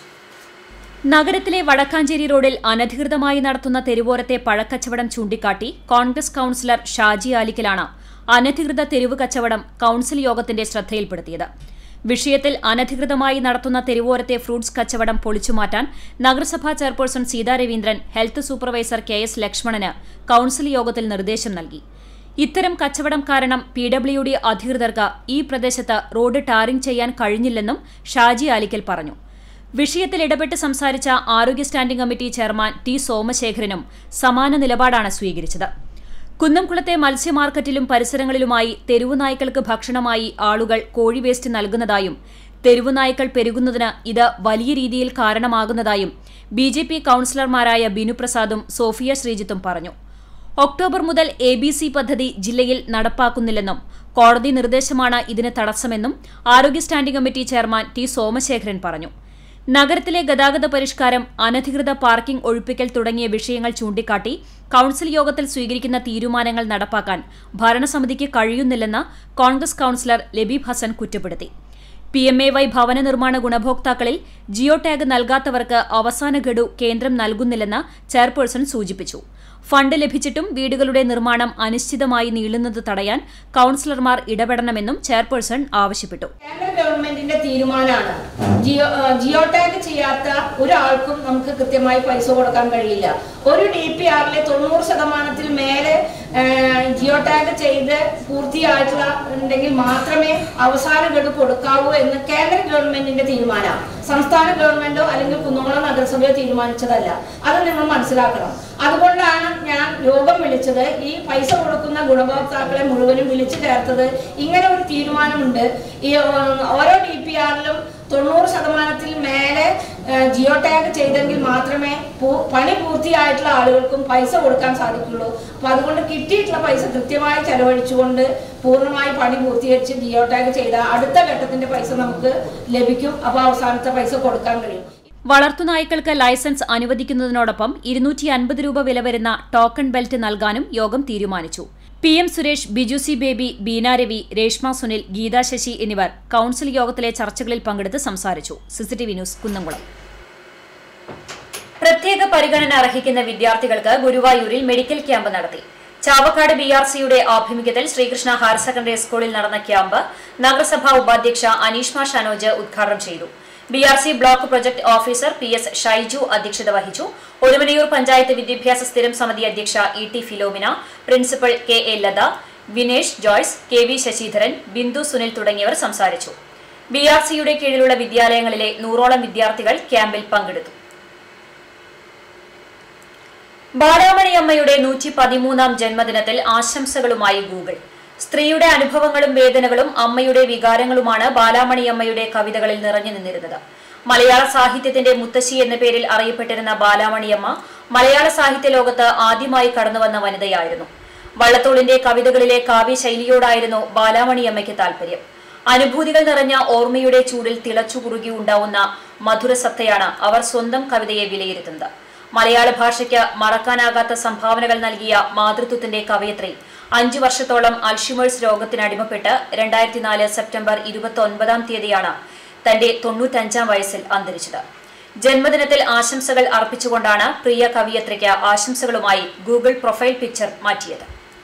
നഗരത്തിലെ വടക്കാഞ്ചേരി റോഡിൽ അനധികൃതമായി നടത്തുന്ന തെരുവോരത്തെ പഴക്കച്ചവടം ചൂണ്ടിക്കാട്ടി കോൺഗ്രസ് കൌൺസിലർ ഷാജി ആലിക്കലാണ് അനധികൃത തെരുവ് കച്ചവടം കൌൺസിൽ യോഗത്തിന്റെ ശ്രദ്ധയിൽപ്പെടുത്തിയത് വിഷയത്തിൽ അനധികൃതമായി നടത്തുന്ന തെരുവോരത്തെ ഫ്രൂട്ട്സ് കച്ചവടം പൊളിച്ചുമാറ്റാൻ നഗരസഭാ chairperson Seetha Raveendran health supervisor K S ലക്ഷ്മണന് കൌൺസിൽ യോഗത്തിൽ നിർദ്ദേശം നൽകി ഇത്തരം കച്ചവടം കാരണം പി ഡബ്ല്യു ഡി അധികൃതർക്ക് ഈ പ്രദേശത്ത് റോഡ് ടാറിംഗ് ചെയ്യാൻ കഴിഞ്ഞില്ലെന്നും ഷാജി ആലിക്കൽ പറഞ്ഞു വിഷയത്തിൽ ഇടപെട്ട് സംസാരിച്ച ആരോഗ്യ സ്റ്റാൻഡിംഗ് കമ്മിറ്റി ചെയർമാൻ ടി സോമശേഖരനും സമാന നിലപാടാണ് സ്വീകരിച്ചത് കുന്നംകുളത്തെ മത്സ്യ മാർക്കറ്റിലും പരിസരങ്ങളിലുമായി തെരുവുനായ്ക്കൾക്ക് ഭക്ഷണമായി ആളുകൾ കോഴി വേസ്റ്റ് നൽകുന്നതായും തെരുവുനായ്ക്കൾ പെരുകുന്നതിന് ഇത് വലിയ രീതിയിൽ കാരണമാകുന്നതായും ബി ജെ പി കൌൺസിലർമാരായ ബിനുപ്രസാദും സോഫിയ ശ്രീജിത്തും പറഞ്ഞു ഒക്ടോബർ മുതൽ എ ബി സി പദ്ധതി ജില്ലയിൽ നടപ്പാക്കുന്നില്ലെന്നും കോടതി നിർദ്ദേശമാണ് ഇതിന് തടസ്സമെന്നും ആരോഗ്യ standing committee chairman T Somasekharan പറഞ്ഞു നഗരത്തിലെ ഗതാഗത പരിഷ്കാരം അനധികൃത പാർക്കിംഗ് ഒഴിപ്പിക്കൽ തുടങ്ങിയ വിഷയങ്ങൾ ചൂണ്ടിക്കാട്ടി കൌൺസിൽ യോഗത്തിൽ സ്വീകരിക്കുന്ന തീരുമാനങ്ങൾ നടപ്പാക്കാൻ ഭരണസമിതിക്ക് കഴിയുന്നില്ലെന്ന് കോൺഗ്രസ് കൌൺസിലർ ലബീബ് ഹസൻ കുറ്റപ്പെടുത്തി പി എം എ വൈ ഭവന നിർമ്മാണ ഗുണഭോക്താക്കളിൽ ജിയോ ടാഗ് നൽകാത്തവർക്ക് അവസാന ഗഡു കേന്ദ്രം നൽകുന്നില്ലെന്ന് ചെയർപേഴ്സൺ സൂചിപ്പിച്ചു ഫണ്ട് ലഭിച്ചിട്ടും വീടുകളുടെ നിർമ്മാണം അനിശ്ചിതമായി നീളുന്നത് തടയാൻ കൌൺസിലർമാർ ഇടപെടണമെന്നും ചെയർപേഴ്സൺ ആവശ്യപ്പെട്ടു കേന്ദ്ര ഗവൺമെന്റിന്റെ തീരുമാനമാണ് ജിയോ ആ, ജിയോ ടാഗ് ചെയ്യാത്ത ഒരാൾക്കും നമുക്ക് കൃത്യമായി പൈസ കൊടുക്കാൻ കഴിയില്ല ഒരു ഡി പി ആറിലെ തൊണ്ണൂറ് ശതമാനത്തിൽ മേലെ ആ, ജിയോ ടാഗ് ചെയ്ത് പൂർത്തിയായിട്ടുള്ള ഉണ്ടെങ്കിൽ മാത്രമേ അവസാന ഗഡു കൊടുക്കാവൂ എന്ന് കേന്ദ്ര ഗവൺമെന്റിന്റെ തീരുമാനമാണ് സംസ്ഥാന ഗവൺമെന്റോ അല്ലെങ്കിൽ കുന്നംകുളം നഗരസഭയോ തീരുമാനിച്ചതല്ല അത് നിങ്ങൾ മനസ്സിലാക്കണം അതുകൊണ്ടാണ് ഞാൻ യോഗം വിളിച്ചത് ഈ പൈസ കൊടുക്കുന്ന ഗുണഭോക്താക്കളെ മുഴുവനും വിളിച്ചു ചേർത്തത് ഇങ്ങനെ ഒരു തീരുമാനമുണ്ട് ഈ ഏഹ്, ഓരോ ഡി പി ആറിലും തൊണ്ണൂറ് ശതമാനത്തിൽ മേലെ ഏഹ്, ജിയോ ടാഗ് ചെയ്തെങ്കിൽ മാത്രമേ പൂ- പണി പൂർത്തിയായിട്ടുള്ള ആളുകൾക്കും പൈസ കൊടുക്കാൻ സാധിക്കുള്ളൂ അപ്പൊ അതുകൊണ്ട് കിട്ടിയിട്ടുള്ള പൈസ കൃത്യമായി ചെലവഴിച്ചുകൊണ്ട് പൂർണ്ണമായി പണി പൂർത്തീകരിച്ച് ജിയോ ടാഗ് ചെയ്ത അടുത്ത ഘട്ടത്തിന്റെ പൈസ നമുക്ക് ലഭിക്കും അപ്പൊ അവസാനത്തെ പൈസ കൊടുക്കാൻ കഴിയും വളർത്തുനായ്ക്കൾക്ക് ലൈസൻസ് അനുവദിക്കുന്നതിനോടൊപ്പം ഇരുന്നൂറ്റി അൻപത് രൂപ വില വരുന്ന ടോക്കൺ ബെൽറ്റ് നൽകാനും യോഗം തീരുമാനിച്ചു P M Suresh Biju C Baby Beena Ravi Reshma Sunil Geetha Sasi എന്നിവർ കൌൺസിൽ യോഗത്തിലെ ചർച്ചകളിൽ പങ്കെടുത്ത് സംസാരിച്ചു സിസിടിവി ന്യൂസ് കുന്നംകുളം പ്രത്യേക പരിഗണന അർഹിക്കുന്ന വിദ്യാർത്ഥികൾക്ക് ഗുരുവായൂരിൽ മെഡിക്കൽ ക്യാമ്പ് നടത്തി ചാവക്കാട് ബി ആർ സിയുടെ ആഭിമുഖ്യത്തിൽ ശ്രീകൃഷ്ണ ഹയർ സെക്കൻഡറി സ്കൂളിൽ നടന്ന ക്യാമ്പ് നഗരസഭാ ഉപാധ്യക്ഷ അനീഷ്മ ഷനോജ് ഉദ്ഘാടനം ചെയ്തു B R C block project officer P S Shaiju അധ്യക്ഷത വഹിച്ചു ഒരുമനയൂർ പഞ്ചായത്ത് വിദ്യാഭ്യാസ സ്ഥിരം സമിതി അധ്യക്ഷ E T Philomina principal K A Latha Vinesh Joyce K V Sasidharan Bindu Sunil തുടങ്ങിയവർ സംസാരിച്ചു ബി ആർ സിയുടെ കീഴിലുള്ള വിദ്യാലയങ്ങളിലെ നൂറോളം വിദ്യാർത്ഥികൾ ക്യാമ്പിൽ പങ്കെടുത്തു ബാലാമണി അമ്മയുടെ നൂറ്റി പതിമൂന്നാം ജന്മദിനത്തിൽ ആശംസകളുമായി ഗൂഗിൾ സ്ത്രീയുടെ അനുഭവങ്ങളും വേദനകളും അമ്മയുടെ വികാരങ്ങളുമാണ് ബാലാമണി അമ്മയുടെ കവിതകളിൽ നിറഞ്ഞു നിന്നിരുന്നത് മലയാള സാഹിത്യത്തിന്റെ മുത്തശ്ശി എന്ന പേരിൽ അറിയപ്പെട്ടിരുന്ന ബാലാമണിയമ്മ മലയാള സാഹിത്യ ലോകത്ത് ആദ്യമായി കടന്നുവന്ന വനിതയായിരുന്നു വള്ളത്തോളിന്റെ കവിതകളിലെ കാവ്യശൈലിയോടായിരുന്നു ബാലാമണിയമ്മയ്ക്ക് താൽപര്യം അനുഭൂതികൾ നിറഞ്ഞ ഓർമ്മയുടെ ചൂടിൽ തിളച്ചുകുറുകി ഉണ്ടാവുന്ന മധുരസത്തയാണ് അവർ സ്വന്തം കവിതയെ വിലയിരുത്തുന്നത് മലയാള ഭാഷയ്ക്ക് മറക്കാനാകാത്ത സംഭാവനകൾ നൽകിയ മാതൃത്വത്തിന്റെ കവയത്രി അഞ്ചു വർഷത്തോളം അൽഷിമേഴ്സ് രോഗത്തിനടിമപ്പെട്ട് രണ്ടായിരത്തി നാല് സെപ്റ്റംബർ ഇരുപത്തി ഒൻപതാം തീയതിയാണ് തന്റെ തൊണ്ണൂറ്റഞ്ചാം വയസ്സിൽ അന്തരിച്ചത് ജന്മദിനത്തിൽ ആശംസകൾ അർപ്പിച്ചുകൊണ്ടാണ് പ്രിയ കവിയത്രിക്ക് ആശംസകളുമായി ഗൂഗിൾ പ്രൊഫൈൽ പിക്ചർ മാറ്റിയത്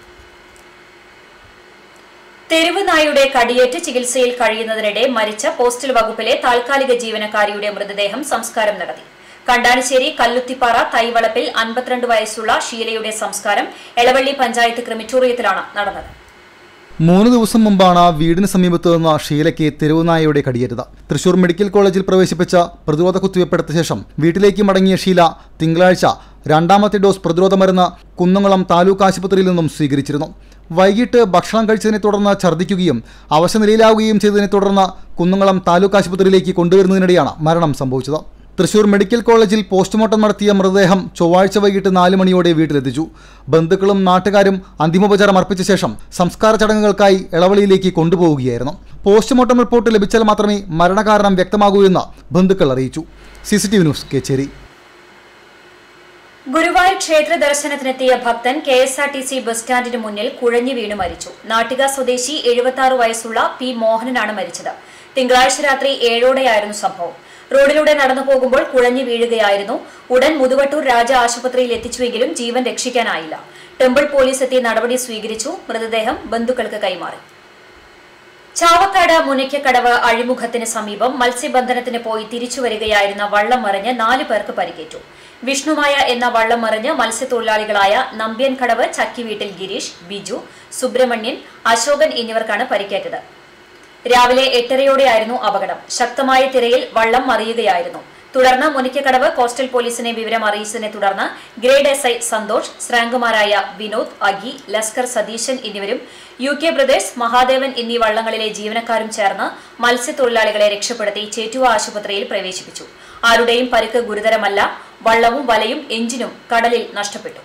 തെരുവ് നായുടെ കടിയേറ്റ് ചികിത്സയിൽ കഴിയുന്നതിനിടെ മരിച്ച പോസ്റ്റൽ വകുപ്പിലെ താൽക്കാലിക ജീവനക്കാരിയുടെ മൃതദേഹം സംസ്കാരം നടത്തി കണ്ടാണിശ്ശേരി കല്ലുത്തിപ്പാറ തൈവളപ്പിൽ അൻപത്തിരണ്ട് വയസ്സുള്ള ഷീലയുടെ സംസ്കാരം എളവള്ളി പഞ്ചായത്ത് ക്രിമിറ്റോറിയത്തിലാണ് നടന്നത് മൂന്ന് ദിവസം മുമ്പാണ് വീടിന് സമീപത്ത് നിന്ന് ഷീലയ്ക്ക് തെരുവുനായയുടെ കടിയേറ്റത് തൃശൂർ മെഡിക്കൽ കോളേജിൽ പ്രവേശിപ്പിച്ച പ്രതിരോധ കുത്തിവയ്പ്പെടുത്ത ശേഷം വീട്ടിലേക്ക് മടങ്ങിയ ഷീല തിങ്കളാഴ്ച രണ്ടാമത്തെ ഡോസ് പ്രതിരോധ മരുന്ന് കുന്നംകുളം താലൂക്ക് ആശുപത്രിയിൽ നിന്നും സ്വീകരിച്ചിരുന്നു വൈകിട്ട് ഭക്ഷണം കഴിച്ചതിനെ തുടർന്ന് ഛർദ്ദിക്കുകയും അവശനിലയിലാവുകയും ചെയ്തതിനെ തുടർന്ന് കുന്നംകുളം താലൂക്ക് ആശുപത്രിയിലേക്ക് കൊണ്ടുവരുന്നതിനിടെയാണ് മരണം സംഭവിച്ചത് തൃശൂർ മെഡിക്കൽ കോളേജിൽ പോസ്റ്റ്മോർട്ടം നടത്തിയ മൃതദേഹം ചൊവ്വാഴ്ച വൈകിട്ട് നാല് മണിയോടെ വീട്ടിലെത്തിച്ചു ബന്ധുക്കളും നാട്ടുകാരും അന്തിമോപചാരം അർപ്പിച്ച ശേഷം സംസ്കാര ചടങ്ങുകൾക്കായി എളവളിയിലേക്ക് കൊണ്ടുപോവുകയായിരുന്നു പോസ്റ്റ്മോർട്ടം റിപ്പോർട്ട് ലഭിച്ചാൽ മാത്രമേ മരണകാരണം വ്യക്തമാകൂ എന്ന് ബന്ധുക്കൾ അറിയിച്ചു C C T V news Kechery Guruvayur ക്ഷേത്ര ദർശനത്തിനെത്തിയ ഭക്തൻ K S R T C bus സ്റ്റാൻഡിന് മുന്നിൽ കുഴഞ്ഞു വീണ് മരിച്ചു നാട്ടിക സ്വദേശി എഴുപത്തി ആറ് വയസ്സുള്ള പി മോഹനനാണ് മരിച്ചത് തിങ്കളാഴ്ച രാത്രി ഏഴോടെയായിരുന്നു സംഭവം റോഡിലൂടെ നടന്നു പോകുമ്പോൾ കുഴഞ്ഞു വീഴുകയായിരുന്നു ഉടൻ മുതുവട്ടൂർ രാജ ആശുപത്രിയിൽ എത്തിച്ചുവെങ്കിലും ജീവൻ രക്ഷിക്കാനായില്ല ടെമ്പിൾ പോലീസ് എത്തി നടപടി സ്വീകരിച്ചു മൃതദേഹം ബന്ധുക്കൾക്ക് കൈമാറി ചാവക്കാട് മുനയ്ക്കക്കടവ് അഴിമുഖത്തിന് സമീപം മത്സ്യബന്ധനത്തിന് പോയി തിരിച്ചു വരികയായിരുന്ന വള്ളം മറിഞ്ഞ് നാല് പേർക്ക് പരിക്കേറ്റു വിഷ്ണുമായ എന്ന വള്ളം മറിഞ്ഞ് മത്സ്യത്തൊഴിലാളികളായ നമ്പ്യൻകടവ് ചക്കിവീട്ടിൽ ഗിരീഷ് ബിജു സുബ്രഹ്മണ്യൻ അശോകൻ എന്നിവർക്കാണ് പരിക്കേറ്റത് രാവിലെ എട്ടരയോടെയായിരുന്നു അപകടം ശക്തമായ തിരയിൽ വള്ളം മറിയുകയായിരുന്നു തുടർന്ന് മുനിക്കക്കടവ് കോസ്റ്റൽ പോലീസിനെ വിവരം അറിയിച്ചതിനെ തുടർന്ന് ഗ്രേഡ് എസ് ഐ സന്തോഷ് സ്രാങ്കുമാരായ വിനോദ് അഗി ലസ്കർ സതീശൻ എന്നിവരും യു കെ ബ്രദേഴ്സ് മഹാദേവൻ എന്നീ വള്ളങ്ങളിലെ ജീവനക്കാരും ചേർന്ന് മത്സ്യത്തൊഴിലാളികളെ രക്ഷപ്പെടുത്തി ചേറ്റുവ ആശുപത്രിയിൽ പ്രവേശിപ്പിച്ചു ആരുടെയും പരിക്ക് ഗുരുതരമല്ല വള്ളവും വലയും എഞ്ചിനും കടലിൽ നഷ്ടപ്പെട്ടു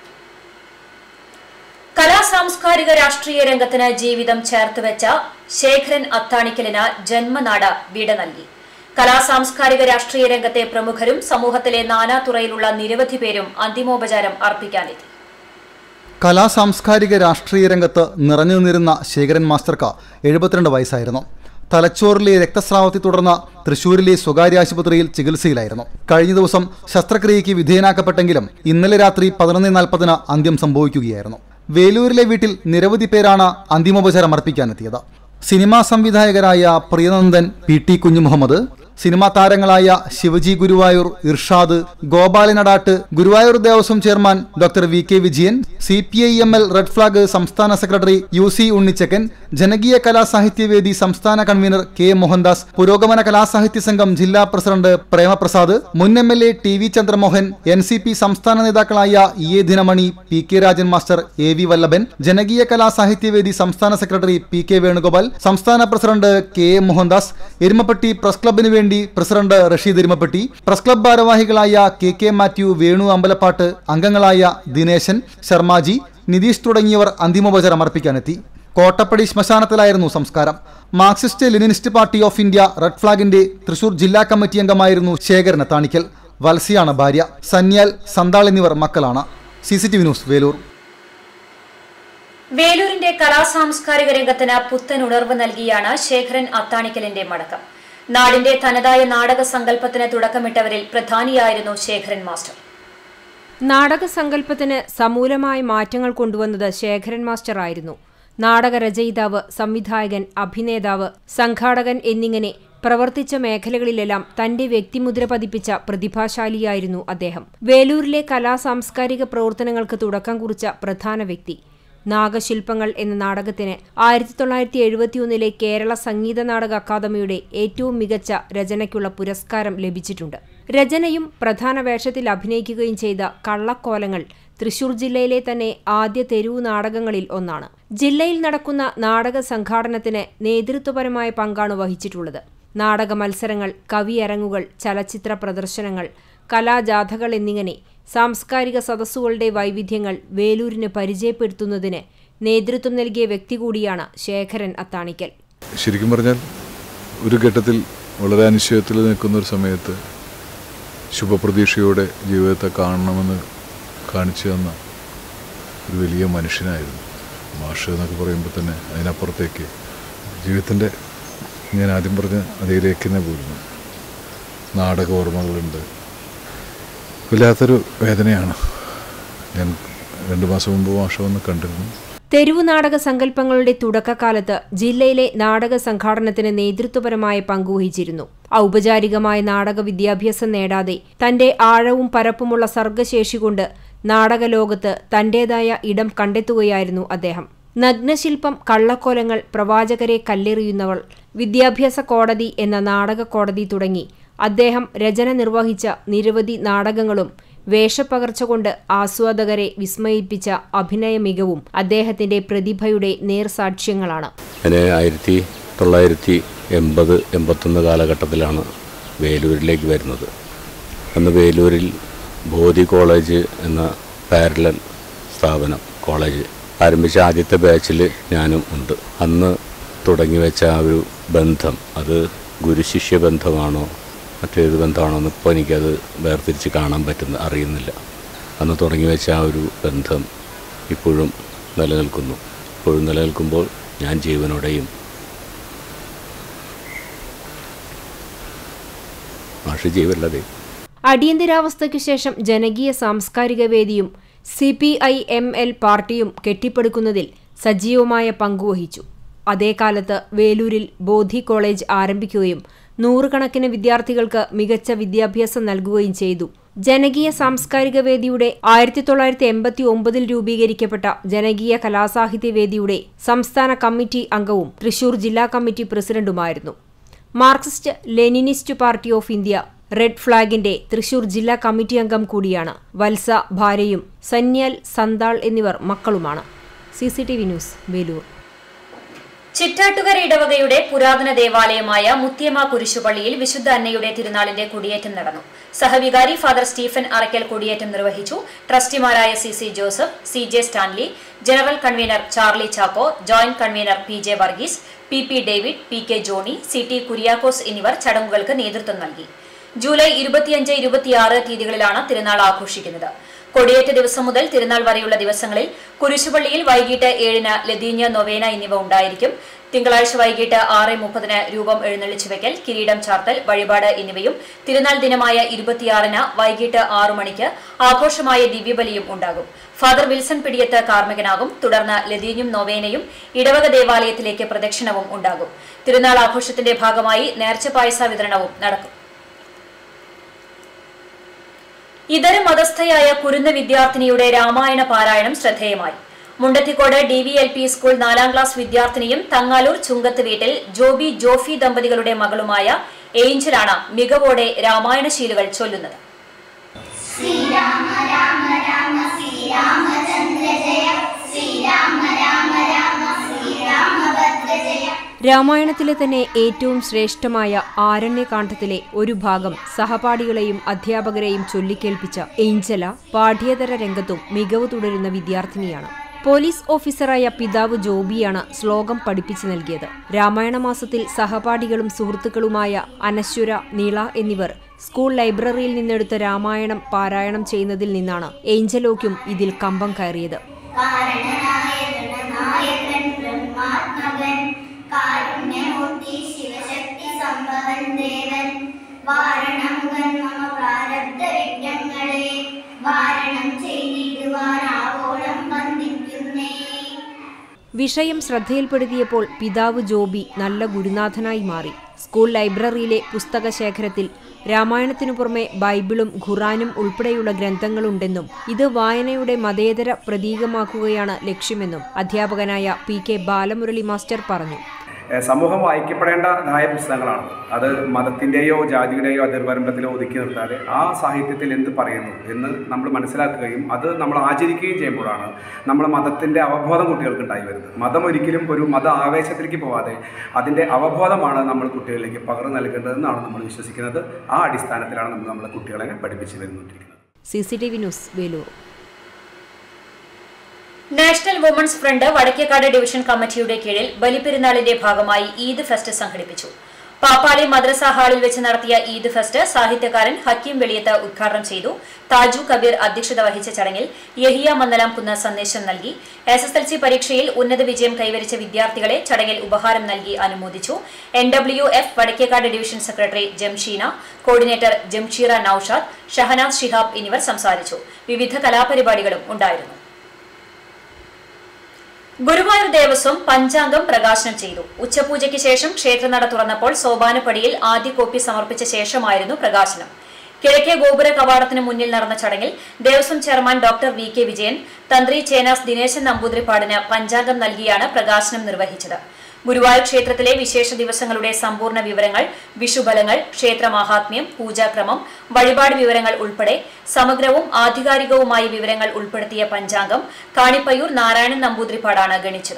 കലാ സാംസ്കാരിക രാഷ്ട്രീയ രംഗത്തിന് ജീവിതം ചേർത്തുവെച്ച ശേഖരൻ അത്താണിക്കലിന് ജന്മനാട് വിട നൽകി കലാ സാംസ്കാരിക രാഷ്ട്രീയ രംഗത്തെ പ്രമുഖരും സമൂഹത്തിലെ നാനാതുറയിലുള്ള നിരവധി പേരും അന്തിമോപചാരം അർപ്പിക്കാനെത്തി കലാ സാംസ്കാരിക രാഷ്ട്രീയ രംഗത്ത് നിറഞ്ഞു നിന്നിരുന്ന ശേഖരൻ മാസ്റ്റർക്ക് എഴുപത്തിരണ്ട് വയസ്സായിരുന്നു തലച്ചോറിലെ രക്തസ്രാവത്തെ തുടർന്ന് തൃശൂരിലെ സ്വകാര്യ ആശുപത്രിയിൽ ചികിത്സയിലായിരുന്നു കഴിഞ്ഞ ദിവസം ശസ്ത്രക്രിയയ്ക്ക് വിധേയനാക്കപ്പെട്ടെങ്കിലും ഇന്നലെ രാത്രി പതിനൊന്ന് നാൽപ്പതിന് അന്ത്യം സംഭവിക്കുകയായിരുന്നു വേലൂരിലെ വീട്ടിൽ നിരവധി പേരാണ് അന്തിമോപചാരം അർപ്പിക്കാനെത്തിയത് സിനിമാ സംവിധായകരായ Priyanandan P T Kunjumuhammad cinema താരങ്ങളായ Shivaji Guruvayur Irshad Gopalanadatt Guruvayur Devaswom chairman doctor V K Vijayan C P I M L red flag സംസ്ഥാന സെക്രട്ടറി യു സി ഉണ്ണിച്ചക്കൻ ജനകീയ കലാസാഹിത്യവേദി സംസ്ഥാന കൺവീനർ കെ മോഹൻദാസ് പുരോഗമന കലാസാഹിത്യ സംഘം ജില്ലാ പ്രസിഡന്റ് പ്രേമപ്രസാദ് മുൻ M L A T V Chandramohan N C P സംസ്ഥാന നേതാക്കളായ E A Dinamani P K Rajan master A V Vallabhan ജനകീയ കലാസാഹിത്യവേദി സംസ്ഥാന സെക്രട്ടറി പി കെ വേണുഗോപാൽ സംസ്ഥാന president K A Mohandas Erumapetty press ക്ലബിന് വേണ്ടി president Rasheed Erumapetty press club ഭാരവാഹികളായ കെ കെ മാത്യു വേണു അമ്പലപ്പാട്ട് അംഗങ്ങളായ ദിനേശൻ ശർമാജി നിതീഷ് തുടങ്ങിയവർ അന്തിമോപചാരം അർപ്പിക്കാനെത്തി കോട്ടപ്പടി ശ്മശാനത്തിലായിരുന്നു സംസ്കാരം Marxist Leninist party of India red ഫ്ലാഗിന്റെ തൃശൂർ ജില്ലാ കമ്മിറ്റി അംഗമായിരുന്നു ശേഖരൻ അത്താണിക്കൽ വത്സിയാണ് ഭാര്യ സന്യാൽ സന്താൾ എന്നിവർ മക്കളാണ് C C T V news Velur വേലൂരിന്റെ കലാസാംസ്കാരിക രംഗത്തിന് പുത്തൻ ഉണർവ് നൽകിയാണ് ശേഖരൻ അത്താണിക്കലിന്റെ മടക്കം നാടിന്റെ തനതായ നാടക സങ്കല്പത്തിന് തുടക്കമിട്ടവരിൽ പ്രധാനിയായിരുന്നു ശേഖരൻ മാസ്റ്റർ നാടകസങ്കല്പത്തിന് സമൂലമായ മാറ്റങ്ങൾ കൊണ്ടുവന്നത് ശേഖരൻ മാസ്റ്റർ ആയിരുന്നു നാടകരചയിതാവ് സംവിധായകൻ അഭിനേതാവ് സംഘാടകൻ എന്നിങ്ങനെ പ്രവർത്തിച്ച മേഖലകളിലെല്ലാം തന്റെ വ്യക്തിമുദ്ര പതിപ്പിച്ച പ്രതിഭാശാലിയായിരുന്നു അദ്ദേഹം വേലൂരിലെ കലാസാംസ്കാരിക പ്രവർത്തനങ്ങൾക്ക് തുടക്കം കുറിച്ച പ്രധാന വ്യക്തി നാഗശില്പങ്ങൾ എന്ന നാടകത്തിന് ആയിരത്തി തൊള്ളായിരത്തി എഴുപത്തിയൊന്നിലെ കേരള സംഗീത നാടക അക്കാദമിയുടെ ഏറ്റവും മികച്ച രചനയ്ക്കുള്ള പുരസ്കാരം ലഭിച്ചിട്ടുണ്ട് രചനയും പ്രധാന വേഷത്തിൽ അഭിനയിക്കുകയും ചെയ്ത കള്ളക്കോലങ്ങൾ തൃശൂർ ജില്ലയിലെ തന്നെ ആദ്യ തെരുവു നാടകങ്ങളിൽ ഒന്നാണ് ജില്ലയിൽ നടക്കുന്ന നാടക സംഘാടനത്തിന് നേതൃത്വപരമായ പങ്കാണ് വഹിച്ചിട്ടുള്ളത് നാടക മത്സരങ്ങൾ കവിയരങ്ങുകൾ ചലച്ചിത്ര പ്രദർശനങ്ങൾ കലാജാഥകൾ എന്നിങ്ങനെ സാംസ്കാരിക സദസ്സുകളുടെ വൈവിധ്യങ്ങൾ വേലൂരിന് പരിചയപ്പെടുത്തുന്നതിന് നേതൃത്വം നൽകിയ വ്യക്തി കൂടിയാണ് ശേഖരൻ അത്താണിക്കൽ ശരിക്കും പറഞ്ഞാൽ ഒരു ഘട്ടത്തിൽ വളരെ അനിശ്ചയത്തിൽ നിൽക്കുന്ന ഒരു സമയത്ത് ശുഭപ്രതീക്ഷയോടെ ജീവിതത്തെ കാണണമെന്ന് കാണിച്ചു തന്ന ഒരു വലിയ മനുഷ്യനായിരുന്നു മാഷ് എന്നൊക്കെ പറയുമ്പോൾ തന്നെ അതിനപ്പുറത്തേക്ക് ജീവിതത്തിൻ്റെ ഞാൻ ആദ്യം പറഞ്ഞ അതിലേക്ക് തന്നെ പോയിരുന്നു നാടക ഓർമ്മകളുണ്ട് വല്ലാത്തൊരു വേദനയാണ് ഞാൻ രണ്ട് മാസം മുമ്പ് മാഷ വന്ന് കണ്ടിരുന്നു തെരുവു നാടക സങ്കല്പങ്ങളുടെ തുടക്കകാലത്ത് ജില്ലയിലെ നാടക സംഘാടനത്തിന് നേതൃത്വപരമായ പങ്കുവഹിച്ചിരുന്നു ഔപചാരികമായ നാടക വിദ്യാഭ്യാസം നേടാതെ തന്റെ ആഴവും പരപ്പുമുള്ള സർഗശേഷി കൊണ്ട് നാടകലോകത്ത് തന്റേതായ ഇടം കണ്ടെത്തുകയായിരുന്നു അദ്ദേഹം നഗ്നശില്പം കള്ളക്കോലങ്ങൾ പ്രവാചകരെ കല്ലെറിയുന്നവൾ വിദ്യാഭ്യാസ കോടതി എന്ന നാടക കോടതി തുടങ്ങി അദ്ദേഹം രചന നിർവഹിച്ച നിരവധി നാടകങ്ങളും വേഷപ്പകർച്ച കൊണ്ട് ആസ്വാദകരെ വിസ്മയിപ്പിച്ച അഭിനയ മികവും അദ്ദേഹത്തിന്റെ പ്രതിഭയുടെ നേർസാക്ഷ്യങ്ങളാണ് ഞാൻ ആയിരത്തി തൊള്ളായിരത്തി എൺപത് എൺപത്തൊന്ന് കാലഘട്ടത്തിലാണ് വേലൂരിലേക്ക് വരുന്നത് അന്ന് വേലൂരിൽ ബോധി കോളേജ് എന്ന പാരലൽ സ്ഥാപനം കോളേജ് ആരംഭിച്ച ആദ്യത്തെ ബാച്ചിൽ ഞാനും ഉണ്ട് അന്ന് തുടങ്ങി വെച്ച ആ ഒരു ബന്ധം അത് ഗുരുശിഷ്യ ബന്ധമാണോ മറ്റേത് ബന്ധമാണോ എന്ന് ഇപ്പോൾ എനിക്കത് വേർതിരിച്ച് കാണാൻ പറ്റുന്ന അറിയുന്നില്ല അന്ന് തുടങ്ങി വെച്ച ആ ഒരു ബന്ധം ഇപ്പോഴും നിലനിൽക്കുന്നു ഇപ്പോഴും നിലനിൽക്കുമ്പോൾ ഞാൻ ജീവനോടെയും മാഷ് ജീവനല്ലേ അടിയന്തരാവസ്ഥയ്ക്കു ശേഷം ജനകീയ സാംസ്കാരിക വേദിയും C P I M L പാർട്ടിയും കെട്ടിപ്പടുക്കുന്നതിൽ സജീവമായ പങ്കുവഹിച്ചു അതേ കാലത്ത് വേലൂരിൽ ബോധി കോളേജ് ആരംഭിക്കുകയും നൂറുകണക്കിന് വിദ്യാർത്ഥികൾക്ക് മികച്ച വിദ്യാഭ്യാസം നൽകുകയും ചെയ്തു ജനകീയ സാംസ്കാരിക വേദിയുടെ ആയിരത്തി തൊള്ളായിരത്തി എൺപത്തി ഒമ്പതിൽ രൂപീകരിക്കപ്പെട്ട ജനകീയ കലാസാഹിത്യ വേദിയുടെ സംസ്ഥാന കമ്മിറ്റി അംഗവും തൃശൂർ ജില്ലാ കമ്മിറ്റി പ്രസിഡന്റുമായിരുന്നു Marxist Leninist party of India red ഫ്ളാഗിന്റെ തൃശൂർ ജില്ലാ കമ്മിറ്റി അംഗം കൂടിയാണ് വത്സ ഭാര്യയും സന്യാൽ സന്താൾ എന്നിവർ മക്കളുമാണ് C C T V news Velur Chittattukara ഇടവകയുടെ പുരാതന ദേവാലയമായ മുത്തിയമ്മ കുരിശുപള്ളിയിൽ വിശുദ്ധ അന്നയുടെ തിരുനാളിന്റെ കൊടിയേറ്റം നടന്നു സഹവികാരി ഫാദർ സ്റ്റീഫൻ അറയ്ക്കൽ കൊടിയേറ്റം നിർവഹിച്ചു ട്രസ്റ്റിമാരായ C C Joseph C J Stanley general convener Charlie Chacko joint convener P J Varghese P P David P K Johny C T Kuriakose എന്നിവർ ചടങ്ങുകൾക്ക് നേതൃത്വം നൽകി ജൂലൈ ഇരുപത്തിയഞ്ച് ഇരുപത്തിയാറ് തീയതികളിലാണ് തിരുനാൾ ആഘോഷിക്കുന്നത് കൊടിയേറ്റ ദിവസം മുതൽ തിരുനാൾ വരെയുള്ള ദിവസങ്ങളിൽ കുരിശുപള്ളിയിൽ വൈകിട്ട് ഏഴിന് ലതീഞ്ഞ നൊവേന എന്നിവ ഉണ്ടായിരിക്കും തിങ്കളാഴ്ച വൈകിട്ട് ആറ് മുപ്പതിന് രൂപം എഴുന്നള്ളിച്ചു വെക്കൽ കിരീടം ചാർത്തൽ വഴിപാട് എന്നിവയും തിരുനാൾ ദിനമായ ഇരുപത്തിയാറിന് വൈകിട്ട് ആറു മണിക്ക് ആഘോഷമായ ദിവ്യബലിയും ഉണ്ടാകും ഫാദർ വിൽസൺ പിടിയത്ത് കാർമ്മികനാകും തുടർന്ന് ലതീഞ്ഞും നൊവേനയും ഇടവക ദേവാലയത്തിലേക്ക് പ്രദക്ഷിണവും ഉണ്ടാകും തിരുനാൾ ആഘോഷത്തിന്റെ ഭാഗമായി നേർച്ച പായസ വിതരണവും നടക്കും ഇതര മതസ്ഥയായ കുരുന്ന വിദ്യാർത്ഥിനിയുടെ രാമായണ പാരായണം ശ്രദ്ധേയമായി Mundathikode D V L P school നാലാം ക്ലാസ് വിദ്യാർത്ഥിനിയും തങ്ങാലൂർ ചുങ്കത്ത് വീട്ടിൽ ജോബി ജോഫി ദമ്പതികളുടെ മകളുമായ ഏഞ്ചലാണ് മികവോടെ രാമായണ ശീലുകൾ ചൊല്ലുന്നത് രാമായണത്തിലെ തന്നെ ഏറ്റവും ശ്രേഷ്ഠമായ ആരണ്യകാന്ഡത്തിലെ ഒരു ഭാഗം സഹപാഠികളെയും അധ്യാപകരെയും ചൊല്ലിക്കേൾപ്പിച്ച ഏഞ്ചല പാഠ്യേതര രംഗത്തും മികവ് തുടരുന്ന വിദ്യാർത്ഥിനിയാണ് പോലീസ് ഓഫീസറായ പിതാവ് ജോബിയാണ് ശ്ലോകം പഠിപ്പിച്ചു നൽകിയത് രാമായണ മാസത്തിൽ സഹപാഠികളും സുഹൃത്തുക്കളുമായ അനശ്വര നീള എന്നിവർ സ്കൂൾ ലൈബ്രറിയിൽ നിന്നെടുത്ത രാമായണം പാരായണം ചെയ്യുന്നതിൽ നിന്നാണ് ഏഞ്ചലോയ്ക്കും ഇതിൽ കമ്പം കയറിയത് കാരണനായകൻ ബ്രഹ്മാത്മകൻ കാരുണ്യമൂർത്തി ശിവശക്തി സംഭവൻ ദേവൻ വാരണമുഖൻ മമ പ്രാരബ്ധ വിഘ്നങ്ങളെ വാരണം ചെയ്തിടുവാനാവോളം വന്ദിക്കുന്നേ വിഷയം ശ്രദ്ധയിൽപ്പെടുത്തിയപ്പോൾ പിതാവ് ജോബി നല്ല ഗുരുനാഥനായി മാറി സ്കൂൾ ലൈബ്രറിയിലെ പുസ്തക ശേഖരത്തിൽ രാമായണത്തിനു പുറമെ ബൈബിളും ഖുറാനും ഉൾപ്പെടെയുള്ള ഗ്രന്ഥങ്ങളുണ്ടെന്നും ഇത് വായനയുടെ മതേതര പ്രതീകമാക്കുകയാണ് ലക്ഷ്യമെന്നും അധ്യാപകനായ പി കെ ബാലമുരളി മാസ്റ്റർ പറഞ്ഞു ഏഹ് സമൂഹം വായിക്കപ്പെടേണ്ടതായ പുസ്തകങ്ങളാണ് അത് മതത്തിൻ്റെയോ ജാതിയുടെയോ അതിർവരമ്പത്തിലോ ഒതുക്കി നിർത്താതെ ആ സാഹിത്യത്തിൽ എന്ത് പറയുന്നു എന്ന് നമ്മൾ മനസ്സിലാക്കുകയും അത് നമ്മൾ ആചരിക്കുകയും ചെയ്യുമ്പോഴാണ് നമ്മൾ മതത്തിൻ്റെ അവബോധം കുട്ടികൾക്ക് ഉണ്ടായി വരുന്നത് മതം ഒരിക്കലും ഒരു മത ആവേശത്തിലേക്ക് പോവാതെ അതിൻ്റെ അവബോധമാണ് നമ്മൾ കുട്ടികളിലേക്ക് പകർന്നു നൽകേണ്ടതെന്നാണ് നമ്മൾ വിശ്വസിക്കുന്നത് ആ അടിസ്ഥാനത്തിലാണ് നമ്മൾ നമ്മുടെ കുട്ടികളെ പഠിപ്പിച്ചു വരുന്നുകൊണ്ടിരിക്കുന്നത് C C T V news Velur national women's front Vadakkekad division കമ്മിറ്റിയുടെ കീഴിൽ ബലിപ്പെരുന്നാളിന്റെ ഭാഗമായി ഈദ് ഫെസ്റ്റ് സംഘടിപ്പിച്ചു പാപ്പാളി മദ്രസ ഹാളിൽ വെച്ച് നടത്തിയ ഈദ് ഫെസ്റ്റ് സാഹിത്യകാരൻ ഹക്കീം വെളിയത്ത് ഉദ്ഘാടനം ചെയ്തു താജു കബീർ അധ്യക്ഷത വഹിച്ച ചടങ്ങിൽ യഹിയ മന്ദലാം കുന്ന് സന്ദേശം നൽകി എസ് എസ് എൽ സി പരീക്ഷയിൽ ഉന്നത വിജയം കൈവരിച്ച വിദ്യാർത്ഥികളെ ചടങ്ങിൽ ഉപഹാരം നൽകി അനുമോദിച്ചു N W F Vadakkekad division secretary Jamsheena coordinator Jamsheera Noushad Shahanad Shihab എന്നിവർ സംസാരിച്ചു വിവിധ കലാപരിപാടികളും ഉണ്ടായിരുന്നു ഗുരുവായൂർ ദേവസ്വം പഞ്ചാംഗം പ്രകാശനം ചെയ്തു ഉച്ചപൂജയ്ക്ക് ശേഷം ക്ഷേത്രനട തുറന്നപ്പോൾ സോപാനപ്പടിയിൽ ആദ്യ കോപ്പി സമർപ്പിച്ച ശേഷമായിരുന്നു പ്രകാശനം കിഴക്കേ ഗോപുര കവാടത്തിന് മുന്നിൽ നടന്ന ചടങ്ങിൽ Devaswom chairman doctor V K Vijayan തന്ത്രി ചേനാസ് ദിനേശൻ നമ്പൂതിരിപ്പാടിന് പഞ്ചാംഗം നൽകിയാണ് പ്രകാശനം നിർവഹിച്ചത് ഗുരുവായൂർ ക്ഷേത്രത്തിലെ വിശേഷ ദിവസങ്ങളുടെ സമ്പൂർണ്ണ വിവരങ്ങൾ വിഷുബലങ്ങൾ ക്ഷേത്ര മാഹാത്മ്യം പൂജാക്രമം വഴിപാട് വിവരങ്ങൾ ഉൾപ്പെടെ സമഗ്രവും ആധികാരികവുമായ വിവരങ്ങൾ ഉൾപ്പെടുത്തിയ പഞ്ചാംഗം കാണിപ്പയ്യൂർ നാരായണൻ നമ്പൂതിരിപ്പാടാണ് ഗണിച്ചത്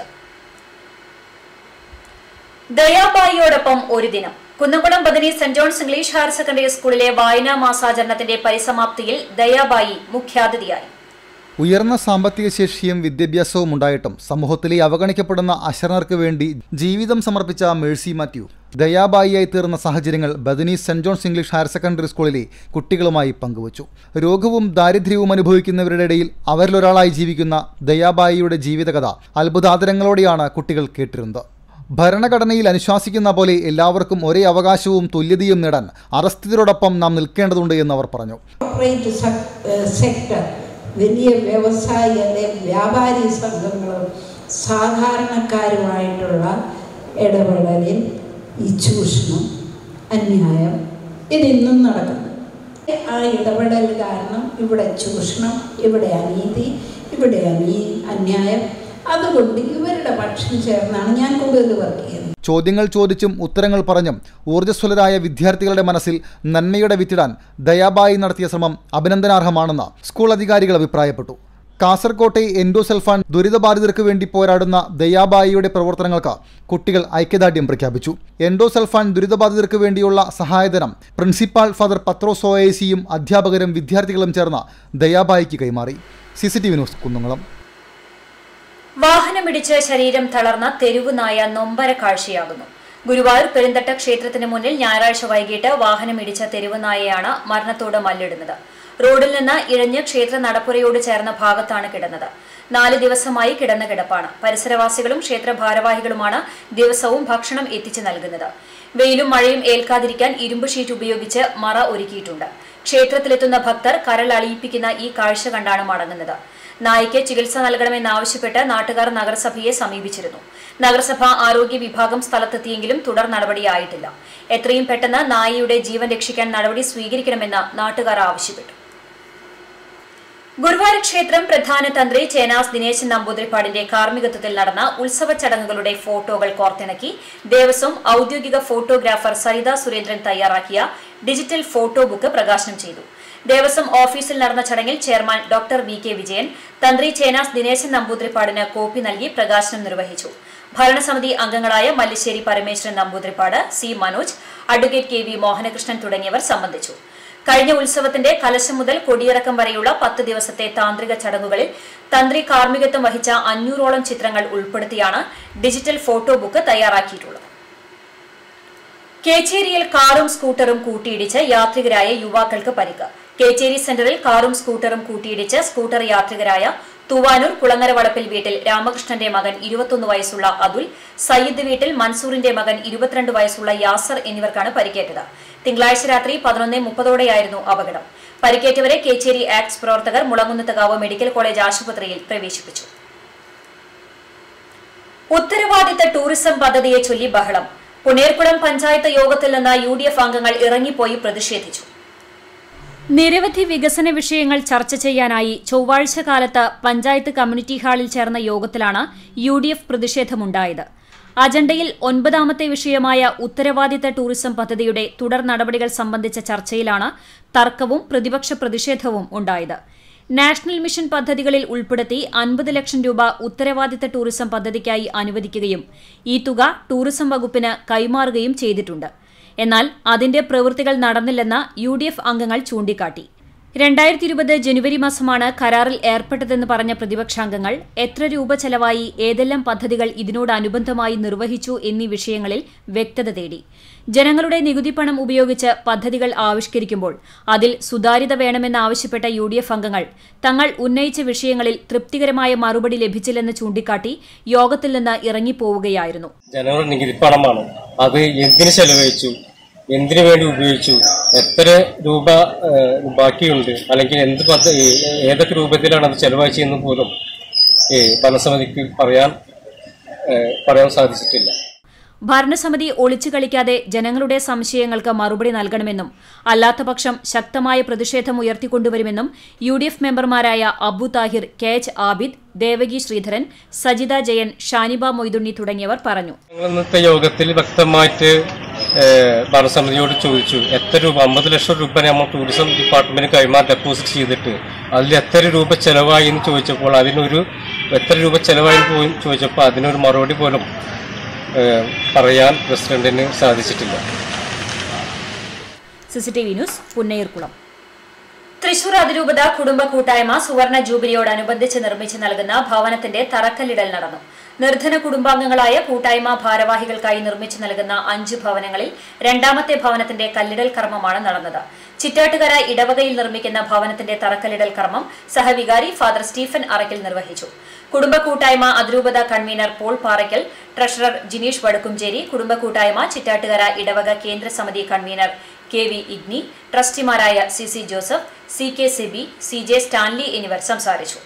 ദയാബായിയോടൊപ്പം ഒരു ദിനം Kunnamkulam Bethany Saint John's English higher secondary സ്കൂളിലെ വായനാ മാസാചരണത്തിന്റെ പരിസമാപ്തിയിൽ ദയാബായി മുഖ്യാതിഥിയായി ഉയർന്ന സാമ്പത്തിക ശേഷിയും വിദ്യാഭ്യാസവും ഉണ്ടായിട്ടും സമൂഹത്തിലെ അവഗണിക്കപ്പെടുന്ന അശരണർക്ക് വേണ്ടി ജീവിതം സമർപ്പിച്ച മേഴ്സി മാത്യു ദയാബായിയായി തീർന്ന സാഹചര്യങ്ങൾ Bethany Saint John's English higher secondary സ്കൂളിലെ കുട്ടികളുമായി പങ്കുവച്ചു രോഗവും ദാരിദ്ര്യവും അനുഭവിക്കുന്നവരുടെ ഇടയിൽ അവരിലൊരാളായി ജീവിക്കുന്ന ദയാബായിയുടെ ജീവിതകഥ അത്ഭുതാതരങ്ങളോടെയാണ് കുട്ടികൾ കേട്ടിരുന്നത് ഭരണഘടനയിൽ അനുശാസിക്കുന്ന പോലെ എല്ലാവർക്കും ഒരേ അവകാശവും തുല്യതയും നേടാൻ അറസ്തിതരോടൊപ്പം നാം നിൽക്കേണ്ടതുണ്ട് എന്ന് അവർ പറഞ്ഞു കോർപ്പറേറ്റ് സെക്ടർ വലിയ വ്യവസായ അല്ലെ വ്യാപാരി സംഘങ്ങളും സാധാരണക്കാരുമായിട്ടുള്ള ഇടപെടലിൽ ഈ ചൂഷണം അന്യായം ഇതിന്നും നടക്കുന്നു ആ ഇടപെടൽ കാരണം ഇവിടെ ചൂഷണം ഇവിടെ അനീതി ഇവിടെ അനീ അന്യായം അതുകൊണ്ട് ഇവരുടെ പക്ഷം ചേർന്നാണ് ഞാൻ കൂടുതൽ വർക്ക് ചെയ്യുന്നത് ചോദ്യങ്ങൾ ചോദിച്ചും ഉത്തരങ്ങൾ പറഞ്ഞും ഊർജ്ജസ്വലരായ വിദ്യാർത്ഥികളുടെ മനസ്സിൽ നന്മയുടെ വിത്തിടാൻ ദയാബായി നടത്തിയ ശ്രമം അഭിനന്ദനാർഹമാണെന്ന് സ്കൂൾ അധികാരികൾ അഭിപ്രായപ്പെട്ടു കാസർകോട്ടെ എൻഡോസൽഫാൻ ദുരിതബാധിതർക്ക് വേണ്ടി പോരാടുന്ന ദയാബായിയുടെ പ്രവർത്തനങ്ങൾക്ക് കുട്ടികൾ ഐക്യദാർഢ്യം പ്രഖ്യാപിച്ചു എൻഡോസൽഫാൻ ദുരിതബാധിതർക്ക് വേണ്ടിയുള്ള സഹായധനം പ്രിൻസിപ്പാൾ ഫാദർ പത്രോസ് ഒ അധ്യാപകരും വിദ്യാർത്ഥികളും ചേർന്ന് ദയാബായിക്ക് കൈമാറി C C T V news Kunnamkulam വാഹനമിടിച്ച് ശരീരം തളർന്ന തെരുവ് നായ നൊമ്പര കാഴ്ചയാകുന്നു ഗുരുവായൂർ പെരുന്തട്ട ക്ഷേത്രത്തിന് മുന്നിൽ ഞായറാഴ്ച വൈകിട്ട് വാഹനമിടിച്ച തെരുവ് നായയാണ് മരണത്തോട് മല്ലിടുന്നത് റോഡിൽ നിന്ന് ഇഴഞ്ഞ് ക്ഷേത്ര നടപ്പുരയോട് ചേർന്ന ഭാഗത്താണ് കിടന്നത് നാല് ദിവസമായി കിടന്ന കിടപ്പാണ് പരിസരവാസികളും ക്ഷേത്ര ഭാരവാഹികളുമാണ് ദിവസവും ഭക്ഷണം എത്തിച്ചു നൽകുന്നത് വെയിലും മഴയും ഏൽക്കാതിരിക്കാൻ ഇരുമ്പ് ഷീറ്റ് ഉപയോഗിച്ച് മറ ഒരുക്കിയിട്ടുണ്ട് ക്ഷേത്രത്തിലെത്തുന്ന ഭക്തർ കരൾ അളിയിപ്പിക്കുന്ന ഈ കാഴ്ച കണ്ടാണ് മടങ്ങുന്നത് നായ്ക്ക് ചികിത്സ നൽകണമെന്നാവശ്യപ്പെട്ട് നാട്ടുകാർ നഗരസഭയെ സമീപിച്ചിരുന്നു നഗരസഭ ആരോഗ്യ വിഭാഗം സ്ഥലത്തെത്തിയെങ്കിലും തുടർ നടപടിയായിട്ടില്ല എത്രയും പെട്ടെന്ന് നായയുടെ ജീവൻ രക്ഷിക്കാൻ നടപടി സ്വീകരിക്കണമെന്ന് നാട്ടുകാർ ആവശ്യപ്പെട്ടു ഗുരുവായൂർ ക്ഷേത്രം പ്രധാന തന്ത്രി ചേനാസ് ദിനേശൻ നമ്പൂതിരിപ്പാടിന്റെ കാർമ്മികത്വത്തിൽ നടന്ന ഉത്സവ ചടങ്ങുകളുടെ ഫോട്ടോകൾ കോർത്തിണക്കി ദേവസ്വം ഔദ്യോഗിക ഫോട്ടോഗ്രാഫർ സരിത സുരേന്ദ്രൻ തയ്യാറാക്കിയ ഡിജിറ്റൽ ഫോട്ടോ ബുക്ക് പ്രകാശനം ചെയ്തു ദേവസ്വം ഓഫീസിൽ നടന്ന ചടങ്ങിൽ chairman doctor V K Vijayan തന്ത്രി ചേനാസ് ദിനേശൻ നമ്പൂതിരിപ്പാടിന് കോപ്പി നൽകി പ്രകാശനം നിർവഹിച്ചു ഭരണസമിതി അംഗങ്ങളായ Mallissery Parameswaran Namboodiripad C Manoj advocate K V Mohanakrishnan തുടങ്ങിയവർ സംബന്ധിച്ചു കഴിഞ്ഞ ഉത്സവത്തിന്റെ കലശം മുതൽ കൊടിയിറക്കം വരെയുള്ള പത്ത് ദിവസത്തെ താന്ത്രിക ചടങ്ങുകളിൽ തന്ത്രി കാർമ്മികത്വം വഹിച്ച അഞ്ഞൂറോളം ചിത്രങ്ങൾ ഉൾപ്പെടുത്തിയാണ് ഡിജിറ്റൽ ഫോട്ടോ ബുക്ക് തയ്യാറാക്കിയിട്ടുള്ളത് കേച്ചേരിയിൽ കാറും സ്കൂട്ടറും കൂട്ടിയിടിച്ച് യാത്രികരായ യുവാക്കൾക്ക് പരിക്ക് കേച്ചേരി സെന്ററിൽ കാറും സ്കൂട്ടറും കൂട്ടിയിടിച്ച് സ്കൂട്ടർ യാത്രികരായ തൂവാനൂർ കുളങ്ങര വളപ്പിൽ വീട്ടിൽ രാമകൃഷ്ണന്റെ മകൻ ഇരുപത്തൊന്ന് വയസ്സുള്ള അതുൽ സയ്യിദ് വീട്ടിൽ മൻസൂറിന്റെ മകൻ ഇരുപത്തിരണ്ട് വയസ്സുള്ള യാസർ എന്നിവർക്കാണ് പരിക്കേറ്റത് തിങ്കളാഴ്ച രാത്രി പതിനൊന്ന് മുപ്പതോടെയായിരുന്നു അപകടം പരിക്കേറ്റവരെ കേച്ചേരി ആക്ട്സ് പ്രവർത്തകർ മുളങ്ങുന്നത്തുകാവ് മെഡിക്കൽ കോളേജ് ആശുപത്രിയിൽ പ്രവേശിപ്പിച്ചു ഉത്തരവാദിത്ത ടൂറിസം പദ്ധതിയെ ചൊല്ലി ബഹളം പുനേർക്കുളം പഞ്ചായത്ത് യോഗത്തിൽ നിന്ന് യു ഡി എഫ് അംഗങ്ങൾ ഇറങ്ങിപ്പോയി പ്രതിഷേധിച്ചു നിരവധി വികസന വിഷയങ്ങൾ ചർച്ച ചെയ്യാനായി ചൊവ്വാഴ്ച കാലത്ത് പഞ്ചായത്ത് കമ്മ്യൂണിറ്റി ഹാളിൽ ചേർന്ന യോഗത്തിലാണ് യു ഡി എഫ് പ്രതിഷേധമുണ്ടായത് അജണ്ടയിൽ ഒൻപതാമത്തെ വിഷയമായ ഉത്തരവാദിത്ത ടൂറിസം പദ്ധതിയുടെ തുടർ നടപടികൾ സംബന്ധിച്ച ചർച്ചയിലാണ് തർക്കവും പ്രതിപക്ഷ പ്രതിഷേധവും ഉണ്ടായത് നാഷണൽ മിഷൻ പദ്ധതികളിൽ ഉൾപ്പെടുത്തി അൻപത് ലക്ഷം രൂപ ഉത്തരവാദിത്ത ടൂറിസം പദ്ധതിക്കായി അനുവദിക്കുകയും ഈ തുക ടൂറിസം വകുപ്പിന് കൈമാറുകയും ചെയ്തിട്ടുണ്ട് എന്നാൽ അതിന്റെ പ്രവൃത്തികൾ നടന്നില്ലെന്ന് യു ഡി എഫ് അംഗങ്ങൾ ചൂണ്ടിക്കാട്ടി രണ്ടായിരത്തി ഇരുപത് ജനുവരി മാസമാണ് കരാറിൽ ഏർപ്പെട്ടതെന്ന് പറഞ്ഞ പ്രതിപക്ഷാംഗങ്ങൾ എത്ര രൂപ ചെലവായി ഏതെല്ലാം പദ്ധതികൾ ഇതിനോടനുബന്ധമായി നിർവഹിച്ചു എന്നീ വിഷയങ്ങളിൽ വ്യക്തത തേടി ജനങ്ങളുടെ നികുതി പണം ഉപയോഗിച്ച് പദ്ധതികൾ ആവിഷ്കരിക്കുമ്പോൾ അതിൽ സുതാര്യത വേണമെന്നാവശ്യപ്പെട്ട യു ഡി എഫ് അംഗങ്ങൾ തങ്ങൾ ഉന്നയിച്ച വിഷയങ്ങളിൽ തൃപ്തികരമായ മറുപടി ലഭിച്ചില്ലെന്ന് ചൂണ്ടിക്കാട്ടി യോഗത്തിൽ നിന്ന് ഇറങ്ങിപ്പോവുകയായിരുന്നു ജനങ്ങളുടെ നികുതി പണമാണ് അത് എന്തിനു ചെലവഴിച്ചു എന്തിനു വേണ്ടി ഉപയോഗിച്ചു എത്ര രൂപ ഏഹ്, ബാക്കിയുണ്ട് അല്ലെങ്കിൽ എന്ത് പദ്ധ ഏ- ഏതൊക്കെ രൂപത്തിലാണ് അത് ചെലവഴിച്ചതെന്ന് പോലും ഈ ഭരണസമിതിക്ക് പറയാൻ ഏഹ്, പറയാൻ സാധിച്ചിട്ടില്ല ഭരണസമിതി ഒളിച്ചു കളിക്കാതെ ജനങ്ങളുടെ സംശയങ്ങൾക്ക് മറുപടി നൽകണമെന്നും അല്ലാത്തപക്ഷം ശക്തമായ പ്രതിഷേധം ഉയർത്തിക്കൊണ്ടുവരുമെന്നും യു ഡി എഫ് മെമ്പർമാരായ അബു താഹിർ കെ എച്ച് ആബിദ് ദേവകി ശ്രീധരൻ സജിത ജയൻ ഷാനിബ മൊയ്തുണ്ണി തുടങ്ങിയവർ പറഞ്ഞു ഞങ്ങൾ ഇന്നത്തെ യോഗത്തിൽ വ്യക്തമായിട്ട് ഏഹ്, ഭരണസമിതിയോട് ചോദിച്ചു എത്ര രൂപ അമ്പത് ലക്ഷം രൂപ നമ്മൾ ടൂറിസം ഡിപ്പാർട്ട്മെന്റ് കൈമാറി ഡെപ്പോസിറ്റ് ചെയ്തിട്ട് അതിൽ എത്ര രൂപ ചെലവായി എന്ന് ചോദിച്ചപ്പോൾ അതിനൊരു എത്ര രൂപ ചെലവായി എന്ന് പോയി ചോദിച്ചപ്പോൾ അതിനൊരു മറുപടി പോലും ഏഹ്, പറയാൻ പ്രസിഡന്റിന് സാധിച്ചിട്ടില്ല സിസിടിവി ന്യൂസ് പുന്നയൂർകുളം തൃശൂർ അതിരൂപത കുടുംബ കൂട്ടായ്മ സുവർണ ജൂബിലിയോടനുബന്ധിച്ച് നിർമ്മിച്ചു നൽകുന്ന ഭവനത്തിന്റെ തറക്കല്ലിടൽ നടന്നു നിർധന കുടുംബാംഗങ്ങളായ കൂട്ടായ്മ ഭാരവാഹികൾക്കായി നിർമ്മിച്ചു നൽകുന്ന അഞ്ച് ഭവനങ്ങളിൽ രണ്ടാമത്തെ ഭവനത്തിന്റെ കല്ലിടൽ കർമ്മമാണ് നടന്നത് ചിറ്റാട്ടുകര ഇടവകയിൽ നിർമ്മിക്കുന്ന ഭവനത്തിന്റെ തറക്കല്ലിടൽ കർമ്മം സഹവികാരി ഫാദർ സ്റ്റീഫൻ അറയ്ക്കൽ നിർവഹിച്ചു കുടുംബ കൂട്ടായ്മ അതിരൂപത കൺവീനർ പോൾ പാറയ്ക്കൽ ട്രഷറർ ജിനീഷ് വടുക്കുംചേരി കുടുംബ കൂട്ടായ്മ ചിറ്റാട്ടുകര ഇടവക കേന്ദ്ര സമിതി കൺവീനർ കെ വി ഇഗ്നി ട്രസ്റ്റിമാരായ C C Joseph C K Seby C J Stanley എന്നിവർ സംസാരിച്ചു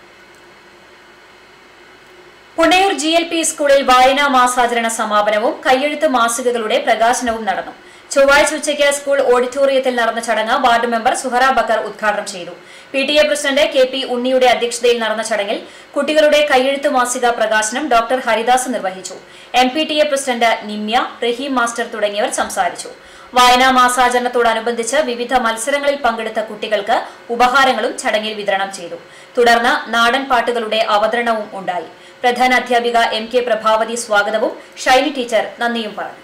പുണയൂർ ജി എൽ പി സ്കൂളിൽ വായനാ മാസാചരണ സമാപനവും കയ്യെഴുത്ത് മാസികകളുടെ പ്രകാശനവും നടന്നു ചൊവ്വാഴ്ച ഉച്ചയ്ക്ക് സ്കൂൾ ഓഡിറ്റോറിയത്തിൽ നടന്ന ചടങ്ങ് വാർഡ് മെമ്പർ സുഹറ ബക്കർ ഉദ്ഘാടനം ചെയ്തു P T A president K P ഉണ്ണിയുടെ അധ്യക്ഷതയിൽ നടന്ന ചടങ്ങിൽ കുട്ടികളുടെ കയ്യെഴുത്ത് മാസിക പ്രകാശനം ഡോക്ടർ ഹരിദാസ് നിർവഹിച്ചു M P T A president Nimya Raheem master തുടങ്ങിയവർ സംസാരിച്ചു വായനാ മാസാചരണത്തോടനുബന്ധിച്ച് വിവിധ മത്സരങ്ങളിൽ പങ്കെടുത്ത കുട്ടികൾക്ക് ഉപഹാരങ്ങളും ചടങ്ങിൽ വിതരണം ചെയ്തു തുടർന്ന് നാടൻ പാട്ടുകളുടെ അവതരണവും ഉണ്ടായി പ്രധാന അധ്യാപിക എം കെ പ്രഭാവതി സ്വാഗതവും ഷൈനി ടീച്ചർ നന്ദിയും പറഞ്ഞു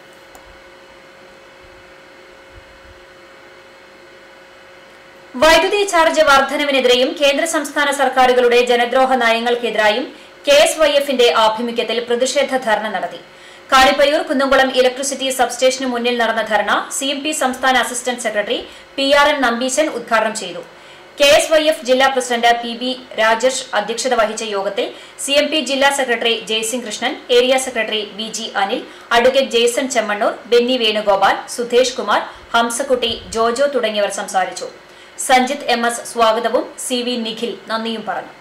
വൈദ്യുതി ചാർജ് വർധനവിനെതിരെയും കേന്ദ്ര സംസ്ഥാന സർക്കാരുകളുടെ ജനദ്രോഹ നയങ്ങൾക്കെതിരായും കെ എസ് വൈ എഫിന്റെ ആഭിമുഖ്യത്തിൽ പ്രതിഷേധ ധർണ നടത്തി കാണിപ്പയ്യൂർ കുന്നംകുളം ഇലക്ട്രിസിറ്റി സബ്സ്റ്റേഷന് മുന്നിൽ നടന്ന ധർണ സി എം പി സംസ്ഥാന assistant secretary P R N Nambeesan ഉദ്ഘാടനം ചെയ്തു കെ എസ് വൈ എഫ് ജില്ലാ പ്രസിഡന്റ് പി ബി രാജേഷ് അധ്യക്ഷത വഹിച്ച യോഗത്തിൽ സി എം പി ജില്ലാ secretary Jayasingh Krishnan area secretary V G Anil advocate Jaison Chemmannur Benny Venugopal Sudhesh Kumar Hamsakutty Jojo തുടങ്ങിയവർ സംസാരിച്ചു സഞ്ജിത്ത് എം എസ് സ്വാഗതവും സി വി നിഖിൽ നന്ദിയും പറഞ്ഞു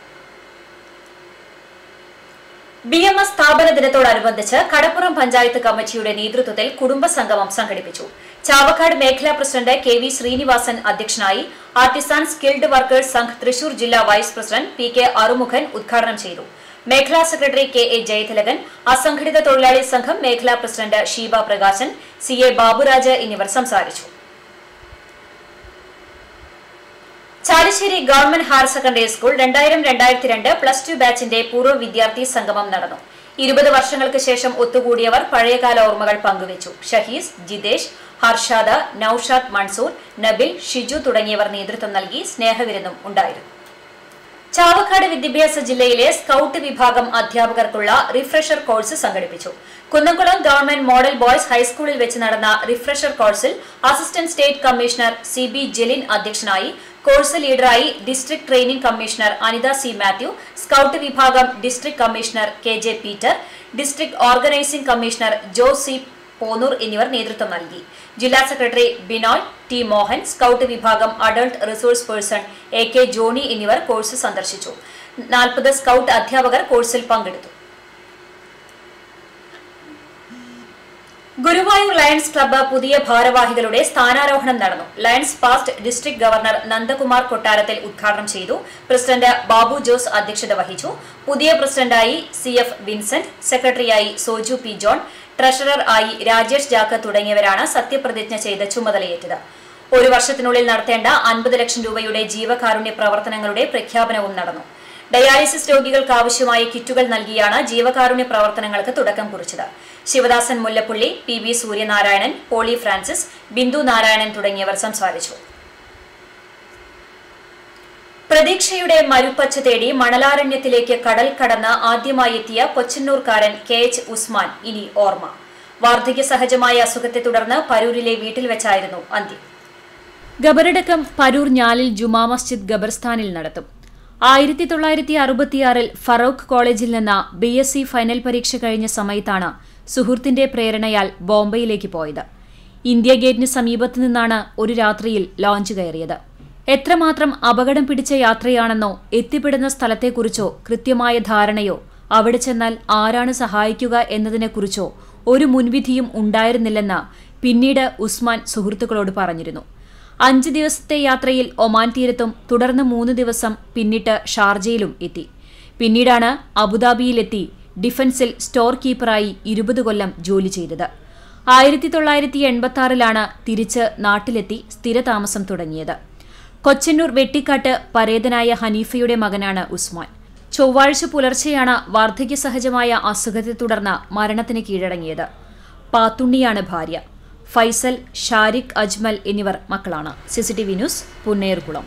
ബി എം എസ് സ്ഥാപന ദിനത്തോടനുബന്ധിച്ച് കടപ്പുറം പഞ്ചായത്ത് കമ്മിറ്റിയുടെ നേതൃത്വത്തിൽ കുടുംബ സംഗമം സംഘടിപ്പിച്ചു ചാവക്കാട് മേഖലാ പ്രസിഡന്റ് കെ വി ശ്രീനിവാസൻ അധ്യക്ഷനായി artisan skilled workers Sangh Thrissur ജില്ലാ vice president P K Arumukhan ഉദ്ഘാടനം ചെയ്തു മേഖലാ സെക്രട്ടറി കെ എ ജയതിലകൻ അസംഘടിത തൊഴിലാളി സംഘം മേഖലാ പ്രസിഡന്റ് ഷീബ പ്രകാശൻ സി എ ബാബുരാജ് എന്നിവർ സംസാരിച്ചു Chalissery government higher secondary school രണ്ടായിരം രണ്ടായിരത്തി രണ്ട് പ്ലസ് ടു ബാച്ചിന്റെ പൂർവ്വ വിദ്യാർത്ഥി സംഗമം നടന്നു ഇരുപത് വർഷങ്ങൾക്ക് ശേഷം ഒത്തുകൂടിയവർ പഴയകാല ഓർമ്മകൾ പങ്കുവച്ചു ഷഹീസ് ജിതേഷ് ഹർഷാദ് നൌഷാദ് മൻസൂർ നബിൽ ഷിജു തുടങ്ങിയവർ നേതൃത്വം നൽകി സ്നേഹവിരുന്നും ഉണ്ടായിരുന്നു ചാവക്കാട് വിദ്യാഭ്യാസ ജില്ലയിലെ സ്കൌട്ട് വിഭാഗം അധ്യാപകർക്കുള്ള റിഫ്രഷർ കോഴ്സ് സംഘടിപ്പിച്ചു കുന്നംകുളം ഗവൺമെന്റ് മോഡൽ ബോയ്സ് ഹൈസ്കൂളിൽ വെച്ച് നടന്ന റിഫ്രഷർ കോഴ്സിൽ assistant state commissioner C B Jaleen അധ്യക്ഷനായി കോഴ്സ് ലീഡറായി district training commissioner Anitha C Mathew scout വിഭാഗം district commissioner K J Peter district organising commissioner Jo C Ponnur എന്നിവർ നേതൃത്വം നൽകി ജില്ലാ സെക്രട്ടറി ബിനോയ് ടി മോഹൻ സ്കൌട്ട് വിഭാഗം adult resource person A K Johny എന്നിവർ കോഴ്സ് സന്ദർശിച്ചു നാൽപ്പത് സ്കൌട്ട് അധ്യാപകർ കോഴ്സിൽ പങ്കെടുത്തു ഗുരുവായൂർ ലയൺസ് ക്ലബ്ബ് പുതിയ ഭാരവാഹികളുടെ സ്ഥാനാരോഹണം നടന്നു Lions past district governor Nandakumar Kottarathil ഉദ്ഘാടനം ചെയ്തു പ്രസിഡന്റ് ബാബു ജോസ് അധ്യക്ഷത വഹിച്ചു പുതിയ പ്രസിഡന്റായി സി എഫ് വിൻസെന്റ് സെക്രട്ടറിയായി സോജു പി ജോൺ ട്രഷറർ ആയി രാജേഷ് ജാക്ക തുടങ്ങിയവരാണ് സത്യപ്രതിജ്ഞ ചെയ്ത് ചുമതലയേറ്റത് ഒരു വർഷത്തിനുള്ളിൽ നടത്തേണ്ട അൻപത് ലക്ഷം രൂപയുടെ ജീവകാരുണ്യ പ്രവർത്തനങ്ങളുടെ പ്രഖ്യാപനവും നടന്നു ഡയാലിസിസ് രോഗികൾക്ക് ആവശ്യമായ കിറ്റുകൾ നൽകിയാണ് ജീവകാരുണ്യ പ്രവർത്തനങ്ങൾക്ക് തുടക്കം കുറിച്ചത് ശിവദാസൻ മുല്ലപ്പള്ളി പി വി സൂര്യനാരായണൻ പോളി ഫ്രാൻസിസ് ബിന്ദു നാരായണൻ തുടങ്ങിയവർ സംസാരിച്ചു പ്രതീക്ഷയുടെ മരുപ്പച്ച തേടി മണലാരണ്യത്തിലേക്ക് കടൽ കടന്ന് ആദ്യമായി എത്തിയ കൊച്ചന്നൂർക്കാരൻ കെ എച്ച് ഉസ്മാൻ ഇനി ഓർമ്മ വാർദ്ധക്യ സഹജമായ അസുഖത്തെ തുടർന്ന് പരൂരിലെ വീട്ടിൽ വെച്ചായിരുന്നു അന്ത്യം ഖബറടക്കം പരൂർ ഞാലിൽ ജുമാ മസ്ജിദ് ഖബർസ്ഥാനിൽ നടത്തും ആയിരത്തി തൊള്ളായിരത്തി അറുപത്തിയാറിൽ ഫറൂഖ് കോളേജിൽ നിന്ന് ബി എസ് സി ഫൈനൽ പരീക്ഷ കഴിഞ്ഞ സമയത്താണ് സുഹൃത്തിന്റെ പ്രേരണയാൽ ബോംബെയിലേക്ക് പോയത് ഇന്ത്യ ഗേറ്റിന് സമീപത്ത് നിന്നാണ് ഒരു രാത്രിയിൽ ലോഞ്ച് കയറിയത് എത്രമാത്രം അപകടം പിടിച്ച യാത്രയാണെന്നോ എത്തിപ്പെടുന്ന സ്ഥലത്തെക്കുറിച്ചോ കൃത്യമായ ധാരണയോ അവിടെ ചെന്നാൽ ആരാണ് സഹായിക്കുക എന്നതിനെക്കുറിച്ചോ ഒരു മുൻവിധിയും ഉണ്ടായിരുന്നില്ലെന്ന് പിന്നീട് ഉസ്മാൻ സുഹൃത്തുക്കളോട് പറഞ്ഞിരുന്നു അഞ്ച് ദിവസത്തെ യാത്രയിൽ ഒമാൻ തീരത്തും തുടർന്ന് മൂന്ന് ദിവസം പിന്നിട്ട് ഷാർജയിലും എത്തി പിന്നീടാണ് അബുദാബിയിലെത്തി ഡിഫൻസിൽ സ്റ്റോർ കീപ്പറായി ഇരുപത് കൊല്ലം ജോലി ചെയ്തത് ആയിരത്തി തൊള്ളായിരത്തി എൺപത്തി ആറിലാണ് തിരിച്ച് നാട്ടിലെത്തി സ്ഥിരതാമസം തുടങ്ങിയത് കൊച്ചന്നൂർ വെട്ടിക്കാട്ട് പരേതനായ ഹനീഫയുടെ മകനാണ് ഉസ്മാൻ ചൊവ്വാഴ്ച പുലർച്ചെയാണ് വാർദ്ധക്യസഹജമായ അസുഖത്തെ തുടർന്ന് മരണത്തിന് കീഴടങ്ങിയത് പാത്തുണ്ണിയാണ് ഭാര്യ ഫൈസൽ ഷാരിഖ് അജ്മൽ എന്നിവർ മക്കളാണ് സിസിടിവി ന്യൂസ് പുന്നേർകുളം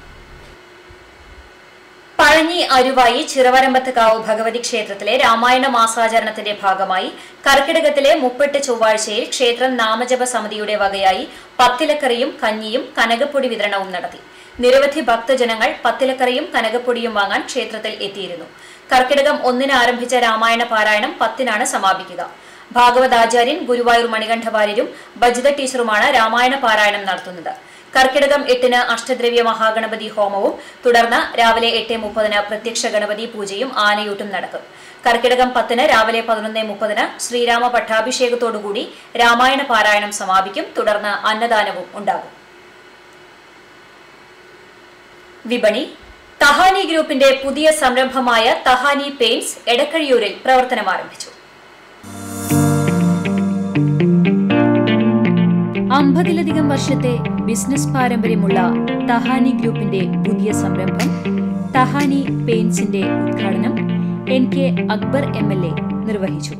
പഴഞ്ഞി അരുവായി ചിറവരമ്പത്തുകാവ് ഭഗവതി ക്ഷേത്രത്തിലെ രാമായണ മാസാചരണത്തിന്റെ ഭാഗമായി കർക്കിടകത്തിലെ മുപ്പെട്ട് ചൊവ്വാഴ്ചയിൽ ക്ഷേത്രം നാമജപ സമിതിയുടെ വകയായി പത്തിലക്കറിയും കഞ്ഞിയും കനകപ്പൊടി വിതരണവും നടത്തി നിരവധി ഭക്തജനങ്ങൾ പത്തിലക്കറിയും കനകപ്പൊടിയും വാങ്ങാൻ ക്ഷേത്രത്തിൽ എത്തിയിരുന്നു കർക്കിടകം ഒന്നിന് ആരംഭിച്ച രാമായണ പാരായണം പത്തിനാണ് സമാപിക്കുക ഭാഗവതാചാര്യൻ ഗുരുവായൂർ മണികണ്ഠവാര്യരും ബജിത ടീച്ചറുമാണ് രാമായണ പാരായണം നടത്തുന്നത് കർക്കിടകം എട്ടിന് അഷ്ടദ്രവ്യ മഹാഗണപതി ഹോമവും തുടർന്ന് രാവിലെ എട്ട് മുപ്പതിന് പ്രത്യക്ഷ ഗണപതി പൂജയും ആനയൂട്ടും നടക്കും കർക്കിടകം പത്തിന് രാവിലെ പതിനൊന്ന് മുപ്പതിന് ശ്രീരാമ പട്ടാഭിഷേകത്തോടുകൂടി രാമായണ പാരായണം സമാപിക്കും തുടർന്ന് അന്നദാനവും ഉണ്ടാകും വിപണി തഹാനി ഗ്രൂപ്പിന്റെ പുതിയ സംരംഭമായ തഹാനി പെയിന്റ്സ് എടക്കഴിയൂരിൽ പ്രവർത്തനം ആരംഭിച്ചു അമ്പതിലധികം വർഷത്തെ ബിസിനസ് പാരമ്പര്യമുള്ള തഹാനി ഗ്രൂപ്പിന്റെ പുതിയ സംരംഭം തഹാനി പെയിന്റ്സിന്റെ ഉദ്ഘാടനം N K Akbar M L A നിർവഹിച്ചു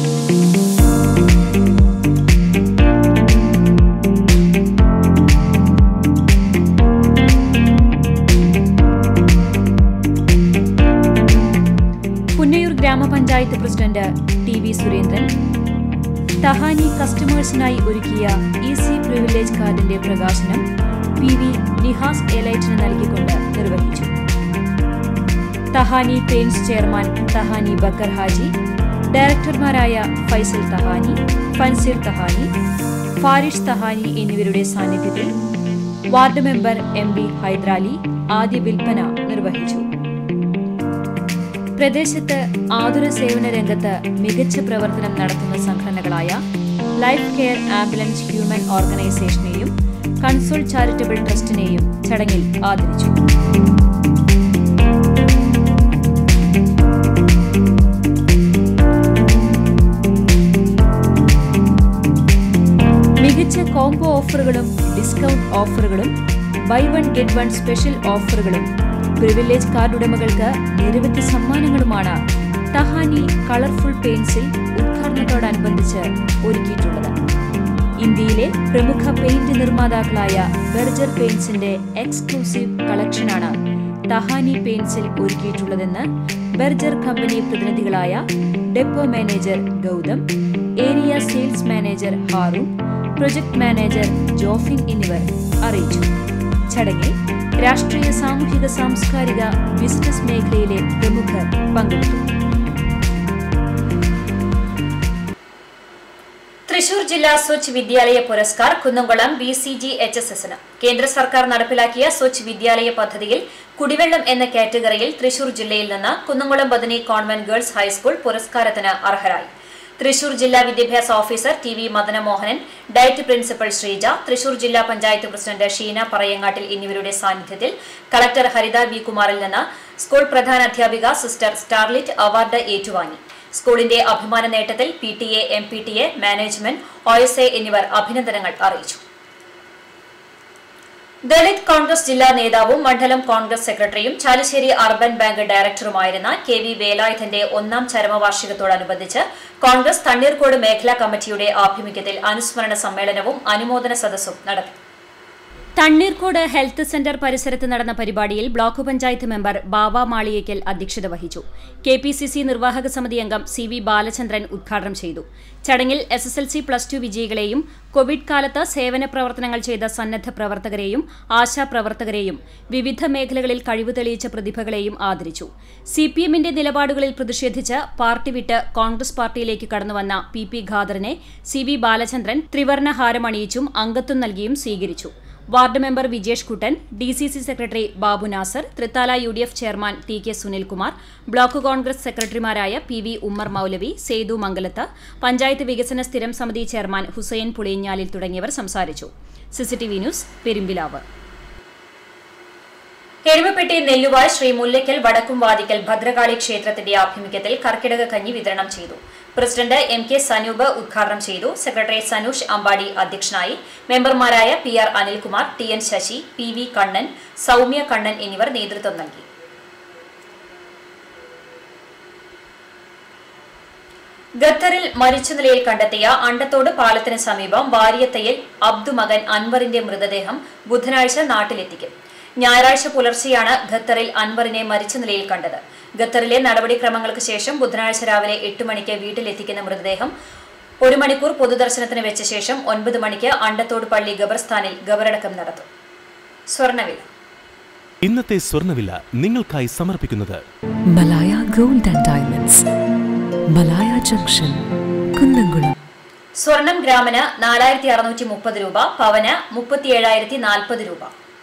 Punnayur grama panchayat president T V Surendran Thahani കസ്റ്റമേഴ്സിനായി ഒരുക്കിയ ഈസി പ്രിവിലേജ് കാർഡിന്റെ പ്രകാശനം പി വി നിഹാസ് എലൈറ്റിന് നൽകിക്കൊണ്ട് നിർവഹിച്ചു തഹാനി പെയിന്റ്സ് ചെയർമാൻ തഹാനി ബക്കർ ഹാജി ഡയറക്ടർമാരായ ഫൈസൽ തഹാനി ഫൻസീർ തഹാനി ഫാരിഷ് തഹാനി എന്നിവരുടെ സാന്നിധ്യത്തിൽ ward member M B Hydarali ആദ്യ വിൽപ്പന നിർവഹിച്ചു പ്രദേശത്ത് ആതുര സേവന രംഗത്ത് മികച്ച പ്രവർത്തനം നടത്തുന്ന സംഘടനകളായ ലൈഫ് കെയർ ആംബുലൻസ് ഹ്യൂമൻ ഓർഗനൈസേഷനെയും കൺസോൾ ചാരിറ്റബിൾ ട്രസ്റ്റിനെയും ചടങ്ങിൽ ആദരിച്ചു മികച്ച കോംബോ ഓഫറുകളും ഡിസ്കൗണ്ട് ഓഫറുകളും buy one get one special ഓഫറുകളും പ്രിവിലേജ് കാർഡ് ഉടമകൾക്ക് നിരവധി സമ്മാനങ്ങളുമാണ് തഹാനി കളർഫുൾ പെയിന്റ്സിൽ ഉദ്ഘാടനത്തോടനുബന്ധിച്ച് ഒരുക്കിയിട്ടുള്ളത് ഇന്ത്യയിലെ പ്രമുഖ പെയിന്റ് നിർമ്മാതാക്കളായ ബെർജർ പെയിന്റ്സിന്റെ എക്സ്ക്ലൂസീവ് കളക്ഷനാണ് തഹാനി പെയിന്റ്സിൽ ഒരുക്കിയിട്ടുള്ളതെന്ന് ബെർജർ കമ്പനി പ്രതിനിധികളായ depot manager Gautham area sales manager Haroon project manager Jofin എന്നിവർ അറിയിച്ചു ചടങ്ങിൽ രാഷ്ട്രീയ സാമൂഹിക സാംസ്കാരിക ബിസിനസ് മേഖലയിലെ പ്രമുഖർ പങ്കെടുത്തു തൃശൂർ ജില്ലാ Swachh Vidyalaya Puraskar Kunnamkulam B C G H S എസിന് കേന്ദ്ര സർക്കാർ നടപ്പിലാക്കിയ സ്വച്ഛ് വിദ്യാലയ പദ്ധതിയിൽ കുടിവെള്ളം എന്ന കാറ്റഗറിയിൽ തൃശൂർ ജില്ലയിൽ നിന്ന് Kunnamkulam Bethany convent girls high school പുരസ്കാരത്തിന് അർഹരായി തൃശൂർ ജില്ലാ വിദ്യാഭ്യാസ officer T V Madanamohanan DIET principal Sreeja Thrissur ജില്ലാ പഞ്ചായത്ത് പ്രസിഡന്റ് ഷീന പറയങ്ങാട്ടിൽ എന്നിവരുടെ സാന്നിധ്യത്തിൽ കളക്ടർ ഹരിത വി കുമാറിൽ നിന്ന് സ്കൂൾ പ്രധാനാധ്യാപിക സിസ്റ്റർ സ്റ്റാർലിറ്റ് അവാർഡ് ഏറ്റുവാങ്ങി സ്കൂളിന്റെ അഭിമാന നേട്ടത്തിൽ P T A M P T A management O S A എന്നിവർ അഭിനന്ദനങ്ങൾ അറിയിച്ചു ദളിത് കോൺഗ്രസ് ജില്ലാ നേതാവും മണ്ഡലം കോൺഗ്രസ് സെക്രട്ടറിയും ചാലശ്ശേരി അർബൻ ബാങ്ക് ഡയറക്ടറുമായിരുന്ന കെ വി വേലായുധന്റെ ഒന്നാം ചരമവാർഷികത്തോടനുബന്ധിച്ച് കോൺഗ്രസ് തണ്ണീർക്കോട് മേഖലാ കമ്മിറ്റിയുടെ ആഭിമുഖ്യത്തിൽ അനുസ്മരണ സമ്മേളനവും അനുമോദന സദസ്സും നടത്തി തണ്ണീർക്കോട് ഹെൽത്ത് സെന്റർ പരിസരത്ത് നടന്ന പരിപാടിയിൽ ബ്ലോക്ക് പഞ്ചായത്ത് മെമ്പർ ബാബ മാളിയേക്കൽ അധ്യക്ഷത വഹിച്ചു കെ പി സി സി നിർവാഹക സമിതി അംഗം സി വി ബാലചന്ദ്രൻ ഉദ്ഘാടനം ചെയ്തു ചടങ്ങിൽ S S L C plus two വിജയികളെയും കോവിഡ് കാലത്ത് സേവന പ്രവർത്തനങ്ങൾ ചെയ്ത സന്നദ്ധ പ്രവർത്തകരെയും ആശാപ്രവർത്തകരെയും വിവിധ മേഖലകളിൽ കഴിവ് തെളിയിച്ച പ്രതിഭകളെയും ആദരിച്ചു സി പി എമ്മിന്റെ നിലപാടുകളിൽ പ്രതിഷേധിച്ച് പാർട്ടി വിട്ട് കോൺഗ്രസ് പാർട്ടിയിലേക്ക് കടന്നുവന്ന പി പി ഖാദറിനെ സി വി ബാലചന്ദ്രൻ ത്രിവർണ ഹാരമണിയിച്ചും അംഗത്വം നൽകിയും സ്വീകരിച്ചു ward member Vijesh Kuttan D C C secretary Babu Nasar Thrithala U D F chairman T K Sunilkumar block Congress സെക്രട്ടറിമാരായ പി വി ഉമ്മർ മൌലവി സേതു മംഗലത്ത് പഞ്ചായത്ത് വികസന സ്ഥിരം സമിതി ചെയർമാൻ ഹുസൈൻ പുളിയഞ്ഞാലിൽ തുടങ്ങിയവർ സംസാരിച്ചു സിസിടിവി ന്യൂസ് പെരുമ്പിലാവ് എരുമപ്പെട്ടി നെല്ലുവായ് ശ്രീ മുല്ലയ്ക്കൽ വടക്കും വാതിക്കൽ ഭദ്രകാളി ക്ഷേത്രത്തിന്റെ ആഭിമുഖ്യത്തിൽ കർക്കിടക കഞ്ഞി വിതരണം ചെയ്തു പ്രസിഡന്റ് എം കെ സനൂപ് ഉദ്ഘാടനം ചെയ്തു സെക്രട്ടറി സനൂഷ് അമ്പാടി അധ്യക്ഷനായി മെമ്പർമാരായ P R Anilkumar T N Sasi P V Kannan Soumya Kannan എന്നിവർ നേതൃത്വം നൽകി ഖത്തറിൽ മരിച്ച നിലയിൽ കണ്ടെത്തിയ അണ്ടത്തോട് പാലത്തിന് സമീപം വാരിയത്തയിൽ അബ്ദു മകൻ അൻവറിന്റെ മൃതദേഹം ബുധനാഴ്ച നാട്ടിലെത്തിക്കും ഞായറാഴ്ച പുലർച്ചെയാണ് ഖത്തറിൽ അൻവറിനെ മരിച്ച നിലയിൽ കണ്ടത് ഖത്തറിലെ നടപടിക്രമങ്ങൾക്ക് ശേഷം ബുധനാഴ്ച രാവിലെ എട്ട് മണിക്ക് വീട്ടിലെത്തിക്കുന്ന മൃതദേഹം ഒരു മണിക്കൂർ പൊതുദർശനത്തിന് വെച്ച ശേഷം ഒൻപത് മണിക്ക് അണ്ടത്തോട് പള്ളി ഖബർസ്ഥാനിൽ ഖബറടക്കം നടത്തും സ്വർണ്ണവില ഇന്നത്തെ സ്വർണ്ണവില നിങ്ങൾക്കായി സമർപ്പിക്കുന്നത് Malaya gold and diamonds Malaya junction Kunnamkulam സ്വർണം ഗ്രാമിന് നാലായിരത്തി അറുന്നൂറ്റി മുപ്പത് രൂപ പവന് മുപ്പത്തിയേഴായിരത്തി നാൽപ്പത് രൂപ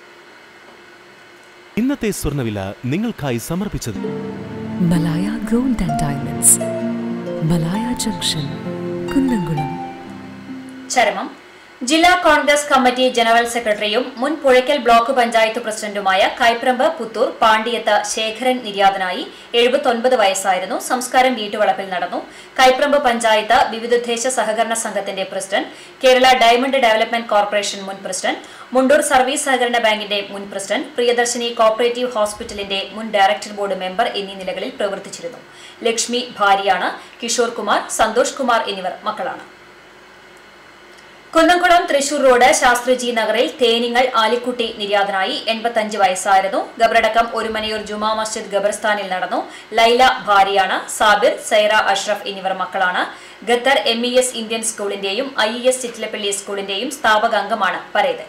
ഇന്നത്തെ സ്വർണ്ണവില നിങ്ങൾക്കായി സമർപ്പിച്ചത് Malaya gold and diamonds Malaya junction Kunnamkulam ചരമം ജില്ലാ കോൺഗ്രസ് കമ്മിറ്റി ജനറൽ സെക്രട്ടറിയും മുൻ പുഴയ്ക്കൽ ബ്ലോക്ക് പഞ്ചായത്ത് പ്രസിഡന്റുമായ കൈപ്രമ്പ് പുത്തൂർ പാണ്ടിയത്ത് ശേഖരൻ നിര്യാതനായി എഴുപത്തൊൻപത് വയസ്സായിരുന്നു സംസ്കാരം വീട്ടുവളപ്പിൽ നടന്നു കൈപ്രമ്പ് പഞ്ചായത്ത് വിവിധോദ്ദേശ സഹകരണ സംഘത്തിന്റെ president Kerala diamond development corporation മുൻ പ്രസിഡന്റ് മുണ്ടൂർ സർവീസ് സഹകരണ ബാങ്കിന്റെ മുൻ പ്രസിഡന്റ് പ്രിയദർശിനി കോപ്പറേറ്റീവ് ഹോസ്പിറ്റലിന്റെ മുൻ ഡയറക്ടർ ബോർഡ് മെമ്പർ എന്നീ നിലകളിൽ പ്രവർത്തിച്ചിരുന്നു ലക്ഷ്മി ഭാര്യയാണ് കിഷോർ കുമാർ സന്തോഷ് കുമാർ എന്നിവർ മക്കളാണ് കുന്നംകുളം തൃശൂർ റോഡ് ശാസ്ത്രിജി നഗറിൽ തേനിങ്ങൾ ആലിക്കുട്ടി നിര്യാതനായി എൺപത്തഞ്ച് വയസ്സായിരുന്നു ഗബറടക്കം ഒരുമനയൂർ ജുമാ മസ്ജിദ് ഗബർസ്ഥാനിൽ നടന്നു ലൈല ഭാര്യയാണ് സാബിർ സൈറ അഷ്റഫ് എന്നിവർ മക്കളാണ് Qatar M E S Indian സ്കൂളിന്റെയും ഐ ഇ എസ് ചിറ്റിലപ്പള്ളി സ്കൂളിന്റെയും സ്ഥാപക അംഗമാണ് പരേതൻ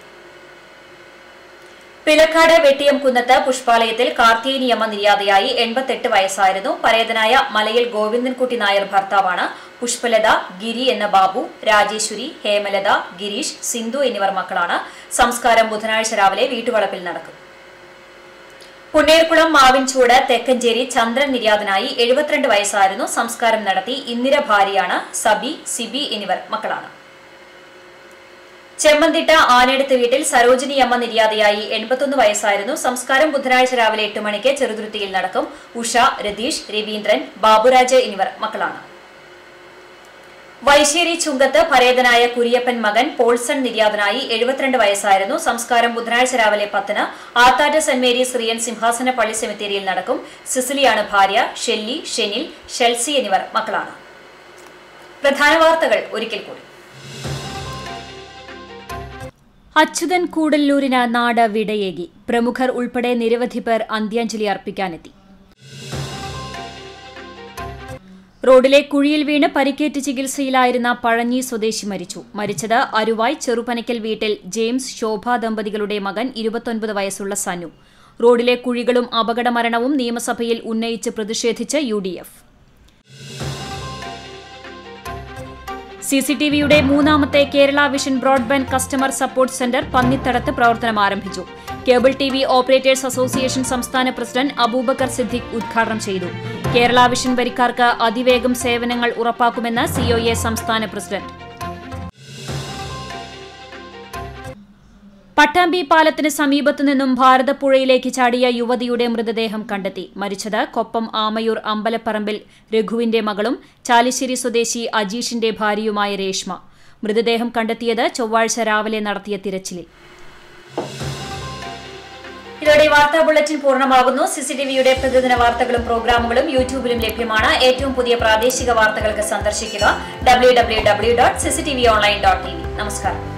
പിലക്കാട് വെട്ടിയം കുന്നത്ത് പുഷ്പാലയത്തിൽ കാർത്തിയേനിയമ്മ നിര്യാതയായി എൺപത്തെട്ട് വയസ്സായിരുന്നു പരേതനായ മലയിൽ ഗോവിന്ദൻകുട്ടി നായർ ഭർത്താവാണ് പുഷ്പലത ഗിരി എന്ന ബാബു രാജേശ്വരി ഹേമലത ഗിരീഷ് സിന്ധു എന്നിവർ മക്കളാണ് സംസ്കാരം ബുധനാഴ്ച രാവിലെ വീട്ടുവളപ്പിൽ നടക്കും പുന്നേർകുളം മാവിൻചൂട് തെക്കഞ്ചേരി ചന്ദ്രൻ നിര്യാതനായി എഴുപത്തിരണ്ട് വയസ്സായിരുന്നു സംസ്കാരം നടത്തി ഇന്ദിര ഭാര്യയാണ് സബി സിബി എന്നിവർ മക്കളാണ് ചെമ്മന്തിട്ട ആനെടുത്ത് വീട്ടിൽ സരോജിനി അമ്മ നിര്യാതയായി എൺപത്തൊന്ന് വയസ്സായിരുന്നു സംസ്കാരം ബുധനാഴ്ച രാവിലെ എട്ട് മണിക്ക് ചെറുതുരുത്തിയിൽ നടക്കും ഉഷ രതീഷ് രവീന്ദ്രൻ ബാബുരാജ് എന്നിവർ മക്കളാണ് വൈശ്ശേരി ചുങ്കത്ത് പരേതനായ കുര്യപ്പൻ മകൻ പോൾസൺ നിര്യാതനായി എഴുപത്തിരണ്ട് വയസ്സായിരുന്നു സംസ്കാരം ബുധനാഴ്ച രാവിലെ പത്തിന് ആത്താറ്റ് സെന്റ് മേരീസ് റിയൻ സിംഹാസന പള്ളി സെമിത്തേരിയിൽ നടക്കും സിസിലിയാണ് ഭാര്യ ഷെല്ലി ഷെനിൽ ഷെൽസി എന്നിവർ മക്കളാണ് പ്രധാന വാർത്തകൾ ഒരിക്കൽ കൂടി അച്യുതൻ കൂടല്ലൂരിന് നാട് വിടയേകി പ്രമുഖർ ഉൾപ്പെടെ നിരവധി പേർ അന്ത്യാഞ്ജലി അർപ്പിക്കാനെത്തി റോഡിലെ കുഴിയിൽ വീണ് പരിക്കേറ്റ് ചികിത്സയിലായിരുന്ന പഴഞ്ഞി സ്വദേശി മരിച്ചു മരിച്ചത് അരുവായ് ചെറുപനയ്ക്കൽ വീട്ടിൽ ജെയിംസ് ശോഭ ദമ്പതികളുടെ മകൻ ഇരുപത്തൊൻപത് വയസ്സുള്ള സനു റോഡിലെ കുഴികളും അപകടമരണവും നിയമസഭയിൽ ഉന്നയിച്ച് പ്രതിഷേധിച്ച് യു ഡി എഫ് സിസിടിവിയുടെ മൂന്നാമത്തെ Kerala vision broadband customer support centre പന്നിത്തടത്ത് പ്രവർത്തനം ആരംഭിച്ചു cable T V operators association സംസ്ഥാന പ്രസിഡന്റ് അബൂബക്കർ സിദ്ദിഖ് ഉദ്ഘാടനം ചെയ്തു കേരള വിഷൻ വരിക്കാർക്ക് അതിവേഗം സേവനങ്ങൾ ഉറപ്പാക്കുമെന്ന് സിഒഎ സംസ്ഥാന പ്രസിഡന്റ് പട്ടാമ്പി പാലത്തിന് സമീപത്തു നിന്നും ഭാരതപ്പുഴയിലേക്ക് ചാടിയ യുവതിയുടെ മൃതദേഹം കണ്ടെത്തി മരിച്ചത് കൊപ്പം ആമയൂർ അമ്പലപ്പറമ്പിൽ രഘുവിന്റെ മകളും ചാലിശ്ശേരി സ്വദേശി അജീഷിന്റെ ഭാര്യയുമായ രേഷ്മ മൃതദേഹം കണ്ടെത്തിയത് ചൊവ്വാഴ്ച രാവിലെ നടത്തിയ തിരച്ചിലിൽ ഇതോടെ വാർത്താ ബുള്ളറ്റിൻ പൂർണ്ണമാകുന്നു സിസിടിവിയുടെ പ്രതിദിന വാർത്തകളും പ്രോഗ്രാമുകളും യൂട്യൂബിലും ലഭ്യമാണ് ഏറ്റവും പുതിയ പ്രാദേശിക വാർത്തകൾക്ക് സന്ദർശിക്കുക W W W dot CCTV online dot T V നമസ്കാരം